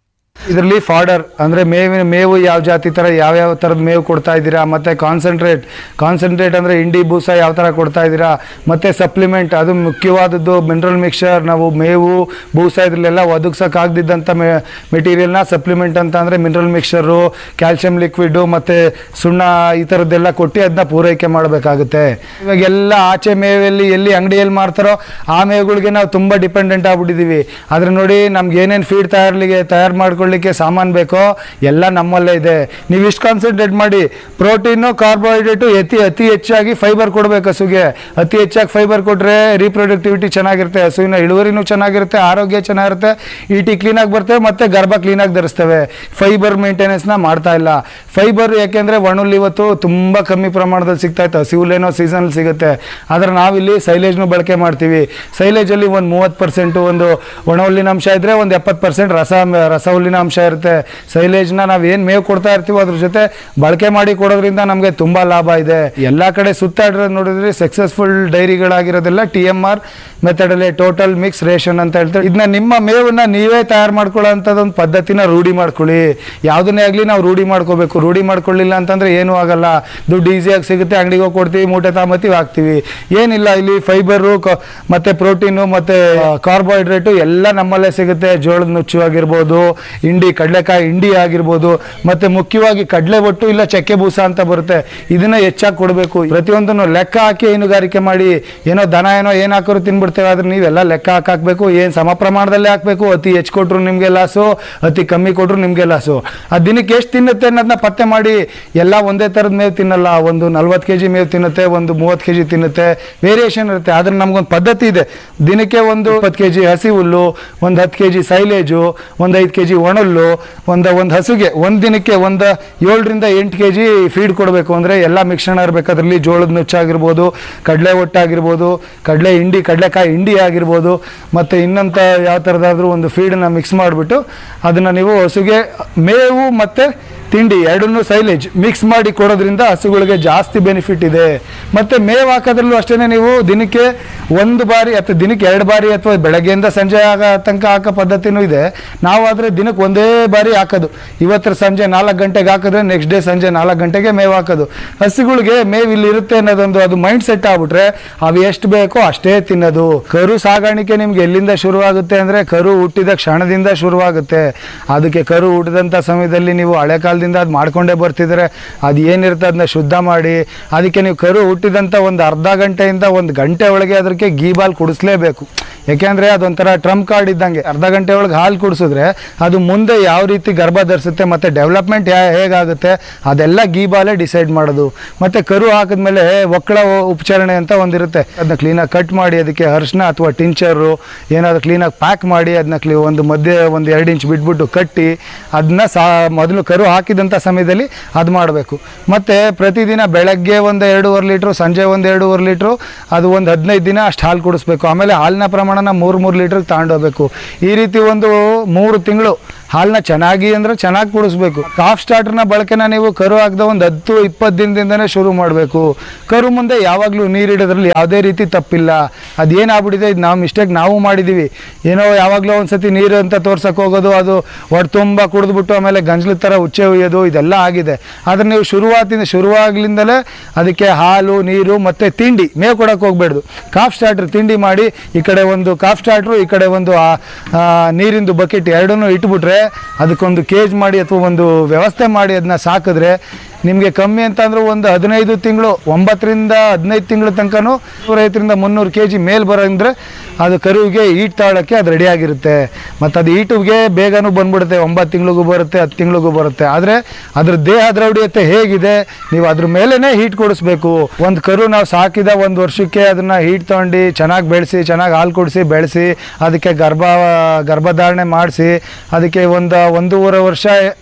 ಇದರಲ್ಲಿ ಫಾಡರ್ ಅಂದರೆ ಮೇವಿನ ಮೇವು ಯಾವ ಜಾತಿ ಥರ ಯಾವ್ಯಾವ ಥರದ ಮೇವು ಕೊಡ್ತಾ ಇದ್ದೀರಾ ಮತ್ತು ಕಾನ್ಸಂಟ್ರೇಟ್ ಕಾನ್ಸಂಟ್ರೇಟ್ ಅಂದರೆ ಇಂಡಿ ಬೂಸ ಯಾವ ಥರ ಕೊಡ್ತಾ ಇದ್ದೀರಾ ಮತ್ತು ಸಪ್ಲಿಮೆಂಟ್ ಅದು ಮುಖ್ಯವಾದದ್ದು ಮಿನರಲ್ ಮಿಕ್ಸ್ಚರ್ ನಾವು ಮೇವು ಬೂಸ ಇದ್ರಲ್ಲೆಲ್ಲ ಒದಗಿಸೋಕ್ಕಾಗದಿದ್ದಂಥ ಮೆ ಮೆಟೀರಿಯಲ್ನ ಸಪ್ಲಿಮೆಂಟ್ ಅಂತ ಅಂದರೆ ಮಿನರಲ್ ಮಿಕ್ಸ್ಚರು ಕ್ಯಾಲ್ಶಿಯಂ ಲಿಕ್ವಿಡು ಮತ್ತು ಸುಣ್ಣ ಈ ಥರದ್ದೆಲ್ಲ ಕೊಟ್ಟು ಅದನ್ನ ಪೂರೈಕೆ ಮಾಡಬೇಕಾಗುತ್ತೆ ಇವಾಗ ಎಲ್ಲ ಆಚೆ ಮೇವೆಲ್ಲಿ ಎಲ್ಲಿ ಅಂಗಡಿಯಲ್ಲಿ ಮಾರ್ತಾರೋ ಆ ಮೇವುಗಳಿಗೆ ನಾವು ತುಂಬ ಡಿಪೆಂಡೆಂಟ್ ಆಗ್ಬಿಟ್ಟಿದ್ದೀವಿ ಆದರೆ ನೋಡಿ ನಮ್ಗೆ ಏನೇನು ಫೀಡ್ ತಯಾರಲಿಗೆ ತಯಾರು ಮಾಡ್ಕೊಳ್ಳಿಕ್ಕೆ ಸಾಮಾನು ಬೇಕೋ ಎಲ್ಲ ನಮ್ಮಲ್ಲೇ ಇದೆ ನೀವು ಇಷ್ಟು ಕಾನ್ಸಂಟ್ರೇಟ್ ಮಾಡಿ ಪ್ರೋಟೀನು ಕಾರ್ಬೋಹೈಡ್ರೇಟು ಅತಿ ಅತಿ ಹೆಚ್ಚಾಗಿ ಫೈಬರ್ ಕೊಡಬೇಕು ಹಸುಗೆ ಅತಿ ಹೆಚ್ಚಾಗಿ ಫೈಬರ್ ಕೊಟ್ಟರೆ ರೀಪ್ರೊಡಕ್ಟಿವಿಟಿ ಚೆನ್ನಾಗಿರುತ್ತೆ ಹಸುವಿನ ಇಳುವರಿನೂ ಚೆನ್ನಾಗಿರುತ್ತೆ ಆರೋಗ್ಯ ಚೆನ್ನಾಗಿರುತ್ತೆ ಈಟಿ ಕ್ಲೀನಾಗಿ ಬರ್ತವೆ ಮತ್ತು ಗರ್ಭ ಕ್ಲೀನಾಗಿ ಧರಿಸ್ತವೆ ಫೈಬರ್ ಮೇಂಟೆನೆನ್ಸ್ನ ಮಾಡ್ತಾ ಇಲ್ಲ ಫೈಬರ್ ಯಾಕೆಂದರೆ ಒಣುಲ್ ಇವತ್ತು ತುಂಬ ಕಮ್ಮಿ ಪ್ರಮಾಣದಲ್ಲಿ ಸಿಗ್ತಾ ಇತ್ತು ಹಸಿಹುಲ್ಲೇನೋ ಸೀಸನಲ್ಲಿ ಸಿಗುತ್ತೆ ಆದರೆ ನಾವಿಲ್ಲಿ ಸೈಲೇಜ್ನು ಬಳಕೆ ಮಾಡ್ತೀವಿ ಸೈಲೇಜಲ್ಲಿ ಒಂದು ಮೂವತ್ತು ಪರ್ಸೆಂಟು ಒಂದು ಒಣ ಹುಲ್ಲಿನ ಅಂಶ ಇದ್ದರೆ ಒಂದು ಎಪ್ಪತ್ತು ಪರ್ಸೆಂಟ್ ರಸ ರಸ ಹುಲ್ಲಿನ ಅಂಶ ಇರುತ್ತೆ ಸೈಲೇಜ್ನ ನಾವು ಏನು ಮೇವು ಕೊಡ್ತಾ ಇರ್ತೀವೋ ಅದ್ರ ಜೊತೆ ಬಳಕೆ ಮಾಡಿ ಕೊಡೋದ್ರಿಂದ ನಮಗೆ ತುಂಬ ಲಾಭ ಇದೆ ಎಲ್ಲ ಕಡೆ ಸುತ್ತಾಡಿರೋದು ನೋಡಿದ್ರೆ ಸಕ್ಸಸ್ಫುಲ್ ಡೈರಿಗಳಾಗಿರೋದೆಲ್ಲ ಟಿ ಎಮ್ ಆರ್ ಮೆಥಡಲ್ಲಿ ಟೋಟಲ್ ಮಿಕ್ಸ್ ರೇಷನ್ ಅಂತ ಹೇಳ್ತಾರೆ ಇದನ್ನ ನಿಮ್ಮ ಮೇವನ್ನ ನೀವೇ ತಯಾರು ಮಾಡ್ಕೊಳ್ಳೋ ಅಂಥದ್ದೊಂದು ಪದ್ಧತಿನ ರೂಢಿ ಮಾಡ್ಕೊಳ್ಳಿ ಯಾವುದನ್ನೇ ಆಗಲಿ ನಾವು ರೂಢಿ ಮಾಡ್ಕೋಬೇಕು ರೂಢಿ ಮಾಡ್ಕೊಳ್ಳಿಲ್ಲ ಅಂತಂದ್ರೆ ಏನೂ ಆಗಲ್ಲ ದುಡ್ಡು ಈಸಿಯಾಗಿ ಸಿಗುತ್ತೆ ಅಂಗಡಿಗೆ ಹೋಗಿ ಕೊಡ್ತೀವಿ ಮೂಟೆ ತಾಂಬತ್ತೀವಿ ಹಾಕ್ತೀವಿ ಏನಿಲ್ಲ ಇಲ್ಲಿ ಫೈಬರು ಮತ್ತೆ ಪ್ರೋಟೀನು ಮತ್ತೆ ಕಾರ್ಬೋಹೈಡ್ರೇಟು ಎಲ್ಲ ನಮ್ಮಲ್ಲೇ ಸಿಗುತ್ತೆ ಜೋಳದ ನುಚ್ಚು ಆಗಿರ್ಬೋದು ಇಂಡಿ ಕಡಲೆಕಾಯಿ ಇಂಡಿ ಆಗಿರ್ಬೋದು ಮತ್ತೆ ಮುಖ್ಯವಾಗಿ ಕಡಲೆ ಒಟ್ಟು ಇಲ್ಲ ಚಕ್ಕೆ ಬೂಸ ಅಂತ ಬರುತ್ತೆ ಇದನ್ನ ಹೆಚ್ಚಾಗಿ ಕೊಡಬೇಕು ಪ್ರತಿಯೊಂದನ್ನು ಲೆಕ್ಕ ಹಾಕಿ ಹೈನುಗಾರಿಕೆ ಮಾಡಿ ಏನೋ ದನ ಏನೋ ಏನು ಹಾಕೋರು ತಿನ್ಬಿಡ್ತೇವೆ ಆದ್ರೆ ನೀವೆಲ್ಲ ಲೆಕ್ಕ ಹಾಕಾಕ್ಬೇಕು ಏನು ಸಮ ಪ್ರಮಾಣದಲ್ಲಿ ಹಾಕಬೇಕು ಅತಿ ಹೆಚ್ಚು ಕೊಟ್ಟರು ನಿಮಗೆ ಲಾಸು ಅತಿ ಕಮ್ಮಿ ಕೊಟ್ಟರು ನಿಮಗೆ ಲಾಸು ಆ ದಿನಕ್ಕೆ ಎಷ್ಟು ತಿನ್ನುತ್ತೆ ಅನ್ನೋದನ್ನ ಪತ್ತೆ ಮಾಡಿ ಎಲ್ಲ ಒಂದೇ ಥರದ ಮೇವು ತಿನ್ನಲ್ಲ ಒಂದು ನಲ್ವತ್ತು ಕೆ ಜಿ ಮೇವು ತಿನ್ನುತ್ತೆ ಒಂದು ಮೂವತ್ತು ಕೆ ಜಿ ತಿನ್ನುತ್ತೆ ವೇರಿಯೇಷನ್ ಇರುತ್ತೆ ಆದ್ರೆ ನಮ್ಗೊಂದು ಪದ್ಧತಿ ಇದೆ ದಿನಕ್ಕೆ ಒಂದು ಇಪ್ಪತ್ತು ಕೆ ಜಿ ಹಸಿ ಹುಲ್ಲು ಒಂದು ಹತ್ತು ಕೆ ಜಿ ಸೈಲೇಜು ಒಂದು ಐದು ಕೆ ಜಿ ಒಣಹುಲ್ಲು ಒಂದು ಒಂದು ಹಸುಗೆ ಒಂದು ದಿನಕ್ಕೆ ಒಂದು ಏಳರಿಂದ ಎಂಟು ಕೆ ಜಿ ಫೀಡ್ ಕೊಡಬೇಕು ಅಂದರೆ ಎಲ್ಲ ಮಿಶ್ರಣ ಇರಬೇಕು ಅದರಲ್ಲಿ ಜೋಳದ ನುಚ್ಚಾಗಿರ್ಬೋದು ಕಡಲೆ ಒಟ್ಟಾಗಿರ್ಬೋದು ಕಡಲೆ ಹಿಂಡಿ ಕಡಲೆಕಾಯಿ ಹಿಂಡಿ ಆಗಿರ್ಬೋದು ಮತ್ತು ಇನ್ನಂಥ ಯಾವ ಥರದಾದ್ರೂ ಒಂದು ಫೀಡನ್ನ ಮಿಕ್ಸ್ ಮಾಡಿಬಿಟ್ಟು ಅದನ್ನು ನೀವು ಹಸುಗೆ ಮೇವು ಮತ್ತು ತಿಂಡಿ ಎರಡನ್ನೂ ಸೈಲೇಜ್ ಮಿಕ್ಸ್ ಮಾಡಿ ಕೊಡೋದ್ರಿಂದ ಹಸುಗಳಿಗೆ ಜಾಸ್ತಿ ಬೆನಿಫಿಟ್ ಇದೆ ಮತ್ತು ಮೇವು ಹಾಕೋದ್ರಲ್ಲೂ ಅಷ್ಟೇ ನೀವು ದಿನಕ್ಕೆ ಒಂದು ಬಾರಿ ಅಥವಾ ದಿನಕ್ಕೆ ಎರಡು ಬಾರಿ ಅಥವಾ ಬೆಳಗ್ಗೆಯಿಂದ ಸಂಜೆ ಆಗ ತನಕ ಹಾಕೋ ಪದ್ಧತಿನೂ ಇದೆ ನಾವಾದರೆ ದಿನಕ್ಕೆ ಒಂದೇ ಬಾರಿ ಹಾಕೋದು ಇವತ್ತರ ಸಂಜೆ ನಾಲ್ಕು ಗಂಟೆಗೆ ಹಾಕಿದ್ರೆ ನೆಕ್ಸ್ಟ್ ಡೇ ಸಂಜೆ ನಾಲ್ಕು ಗಂಟೆಗೆ ಮೇವು ಹಾಕೋದು ಹಸುಗಳಿಗೆ ಮೇವು ಇಲ್ಲಿ ಇರುತ್ತೆ ಅನ್ನೋದೊಂದು ಅದು ಮೈಂಡ್ ಸೆಟ್ ಆಗ್ಬಿಟ್ರೆ ಅವು ಎಷ್ಟು ಬೇಕೋ ಅಷ್ಟೇ ತಿನ್ನೋದು ಕರು ಸಾಗಾಣಿಕೆ ನಿಮ್ಗೆ ಎಲ್ಲಿಂದ ಶುರುವಾಗುತ್ತೆ ಅಂದರೆ ಕರು ಹುಟ್ಟಿದ ಕ್ಷಣದಿಂದ ಶುರುವಾಗುತ್ತೆ ಅದಕ್ಕೆ ಕರು ಹುಟ್ಟಿದಂಥ ಸಮಯದಲ್ಲಿ ನೀವು ಹಳೆ ಕಾಲದಿಂದ ಅದು ಮಾಡ್ಕೊಂಡೇ ಬರ್ತಿದ್ರೆ ಅದು ಏನಿರುತ್ತೆ ಅದನ್ನ ಶುದ್ಧ ಮಾಡಿ ಅದಕ್ಕೆ ನೀವು ಕರು ಹುಟ್ಟಿದಂಥ ಒಂದು ಅರ್ಧ ಗಂಟೆಯಿಂದ ಒಂದು ಗಂಟೆ ಒಳಗೆ ಅದಕ್ಕೆ ಗೀಬಾಲ್ ಕುಡಿಸ್ಲೇಬೇಕು ಯಾಕೆಂದರೆ ಅದೊಂಥರ ಟ್ರಂಪ್ ಕಾರ್ಡ್ ಇದ್ದಂಗೆ ಅರ್ಧ ಗಂಟೆ ಒಳಗೆ ಹಾಲು ಕುಡಿಸಿದ್ರೆ ಅದು ಮುಂದೆ ಯಾವ ರೀತಿ ಗರ್ಭ ಧರಿಸುತ್ತೆ ಮತ್ತು ಡೆವಲಪ್ಮೆಂಟ್ ಯಾ ಹೇಗಾಗುತ್ತೆ ಅದೆಲ್ಲ ಗೀಬಾಲೇ ಡಿಸೈಡ್ ಮಾಡೋದು ಮತ್ತು ಕರು ಹಾಕಿದ್ಮೇಲೆ ಒಕ್ಕಳ ಉಪಚಾರಣೆ ಅಂತ ಒಂದಿರುತ್ತೆ ಅದನ್ನ ಕ್ಲೀನಾಗಿ ಕಟ್ ಮಾಡಿ ಅದಕ್ಕೆ ಅರಿಶಿನ ಅಥವಾ ಟಿಂಚರು ಏನಾದರೂ ಕ್ಲೀನಾಗಿ ಪ್ಯಾಕ್ ಮಾಡಿ ಅದನ್ನ ಕ್ಲೀ ಒಂದು ಮಧ್ಯೆ ಒಂದು ಎರಡು ಇಂಚ್ ಬಿಟ್ಬಿಟ್ಟು ಕಟ್ಟಿ ಅದನ್ನ ಸಾ ಮೊದಲು ಕರು ಹಾಕಿದಂಥ ಸಮಯದಲ್ಲಿ ಅದು ಮಾಡಬೇಕು ಮತ್ತು ಪ್ರತಿದಿನ ಬೆಳಗ್ಗೆ ಒಂದು ಎರಡೂವರೆ ಲೀಟ್ರು ಸಂಜೆ ಒಂದು ಎರಡೂವರೆ ಲೀಟ್ರು ಅದು ಒಂದು ಹದಿನೈದು ದಿನ ಅಷ್ಟು ಹಾಲು ಕುಡಿಸ್ಬೇಕು ಆಮೇಲೆ ಹಾಲಿನ ಪ್ರಮಾಣನ ಮೂರು ಮೂರು ಲೀಟ್ರಿಗೆ ತಗೊಂಡೋಗ್ಬೇಕು ಈ ರೀತಿ ಒಂದು ಮೂರು ತಿಂಗಳು ಹಾಲನ್ನ ಚೆನ್ನಾಗಿ ಅಂದರೆ ಚೆನ್ನಾಗಿ ಕುಡಿಸ್ಬೇಕು ಕಾಫ್ ಸ್ಟಾರ್ಟರ್ನ ಬಳಕೆನ ನೀವು ಕರು ಹಾಕಿದ ಒಂದು ಹತ್ತು ಇಪ್ಪತ್ತು ದಿನದಿಂದನೇ ಶುರು ಮಾಡಬೇಕು ಕರು ಮುಂದೆ ಯಾವಾಗಲೂ ನೀರಿಡೋದ್ರಲ್ಲಿ ಯಾವುದೇ ರೀತಿ ತಪ್ಪಿಲ್ಲ ಅದೇನಾಗ್ಬಿಟ್ಟಿದೆ ಇದು ನಾವು ಮಿಸ್ಟೇಕ್ ನಾವು ಮಾಡಿದ್ದೀವಿ ಏನೋ ಯಾವಾಗಲೂ ಒಂದು ಸತಿ ನೀರು ಅಂತ ತೋರ್ಸಕ್ಕೆ ಹೋಗೋದು ಅದು ಒಟ್ಟು ತುಂಬ ಕುಡಿದ್ಬಿಟ್ಟು ಆಮೇಲೆ ಗಂಜಲ ಥರ ಉಚ್ಚೆ ಹುಯ್ಯೋದು ಇದೆಲ್ಲ ಆಗಿದೆ ಆದರೆ ನೀವು ಶುರುವಾತಿಂದ ಶುರುವಾಗ್ಲಿಂದಲೇ ಅದಕ್ಕೆ ಹಾಲು ನೀರು ಮತ್ತು ತಿಂಡಿ ಮೇವು ಕೊಡೋಕೆ ಹೋಗ್ಬೇಡ್ದು ಕಾಫ್ ಸ್ಟಾರ್ಟ್ರ್ ತಿಂಡಿ ಮಾಡಿ ಈ ಕಡೆ ಒಂದು ಕಾಫ್ ಸ್ಟಾರ್ಟ್ರು ಈ ಕಡೆ ಒಂದು ಆ, ಆ, ನೀರಿಂದು ಬಕೆಟ್ ಎರಡನ್ನೂ ಇಟ್ಬಿಟ್ರೆ ಅದಕ್ಕೊಂದು ಕೇಜ್ ಮಾಡಿ ಅಥವಾ ಒಂದು ವ್ಯವಸ್ಥೆ ಮಾಡಿ ಅದನ್ನ ಸಾಕಿದ್ರೆ ನಿಮಗೆ ಕಮ್ಮಿ ಅಂತ ಅಂದ್ರೆ ಒಂದು ಹದಿನೈದು ತಿಂಗಳು ಒಂಬತ್ತರಿಂದ ಹದಿನೈದು ತಿಂಗಳ ತನಕನೂ ನೂರೈವತ್ತರಿಂದ ಮುನ್ನೂರು ಕೆ ಜಿ ಮೇಲೆ ಬರೋಂದ್ರೆ ಅದು ಕರುವಿಗೆ ಈಟ್ ತಾಳೋಕ್ಕೆ ಅದು ರೆಡಿಯಾಗಿರುತ್ತೆ ಮತ್ತು ಅದು ಈಟಿಗೆ ಬೇಗನೂ ಬಂದ್ಬಿಡುತ್ತೆ ಒಂಬತ್ತು ತಿಂಗಳಿಗೂ ಬರುತ್ತೆ ಹತ್ತು ತಿಂಗಳಿಗೂ ಬರುತ್ತೆ ಆದರೆ ಅದ್ರ ದೇಹ ದ್ರೌಢ್ಯತೆ ಹೇಗಿದೆ ನೀವು ಅದ್ರ ಮೇಲೇ ಹೀಟ್ ಕೊಡಿಸ್ಬೇಕು ಒಂದು ಕರು ನಾವು ಸಾಕಿದ ಒಂದು ವರ್ಷಕ್ಕೆ ಅದನ್ನು ಹೀಟ್ ತೊಗೊಂಡು ಚೆನ್ನಾಗಿ ಬೆಳೆಸಿ ಚೆನ್ನಾಗಿ ಹಾಲು ಕೊಡಿಸಿ ಬೆಳೆಸಿ ಅದಕ್ಕೆ ಗರ್ಭ ಗರ್ಭಧಾರಣೆ ಮಾಡಿಸಿ ಅದಕ್ಕೆ ಒಂದು ಒಂದೂವರೆ ವರ್ಷ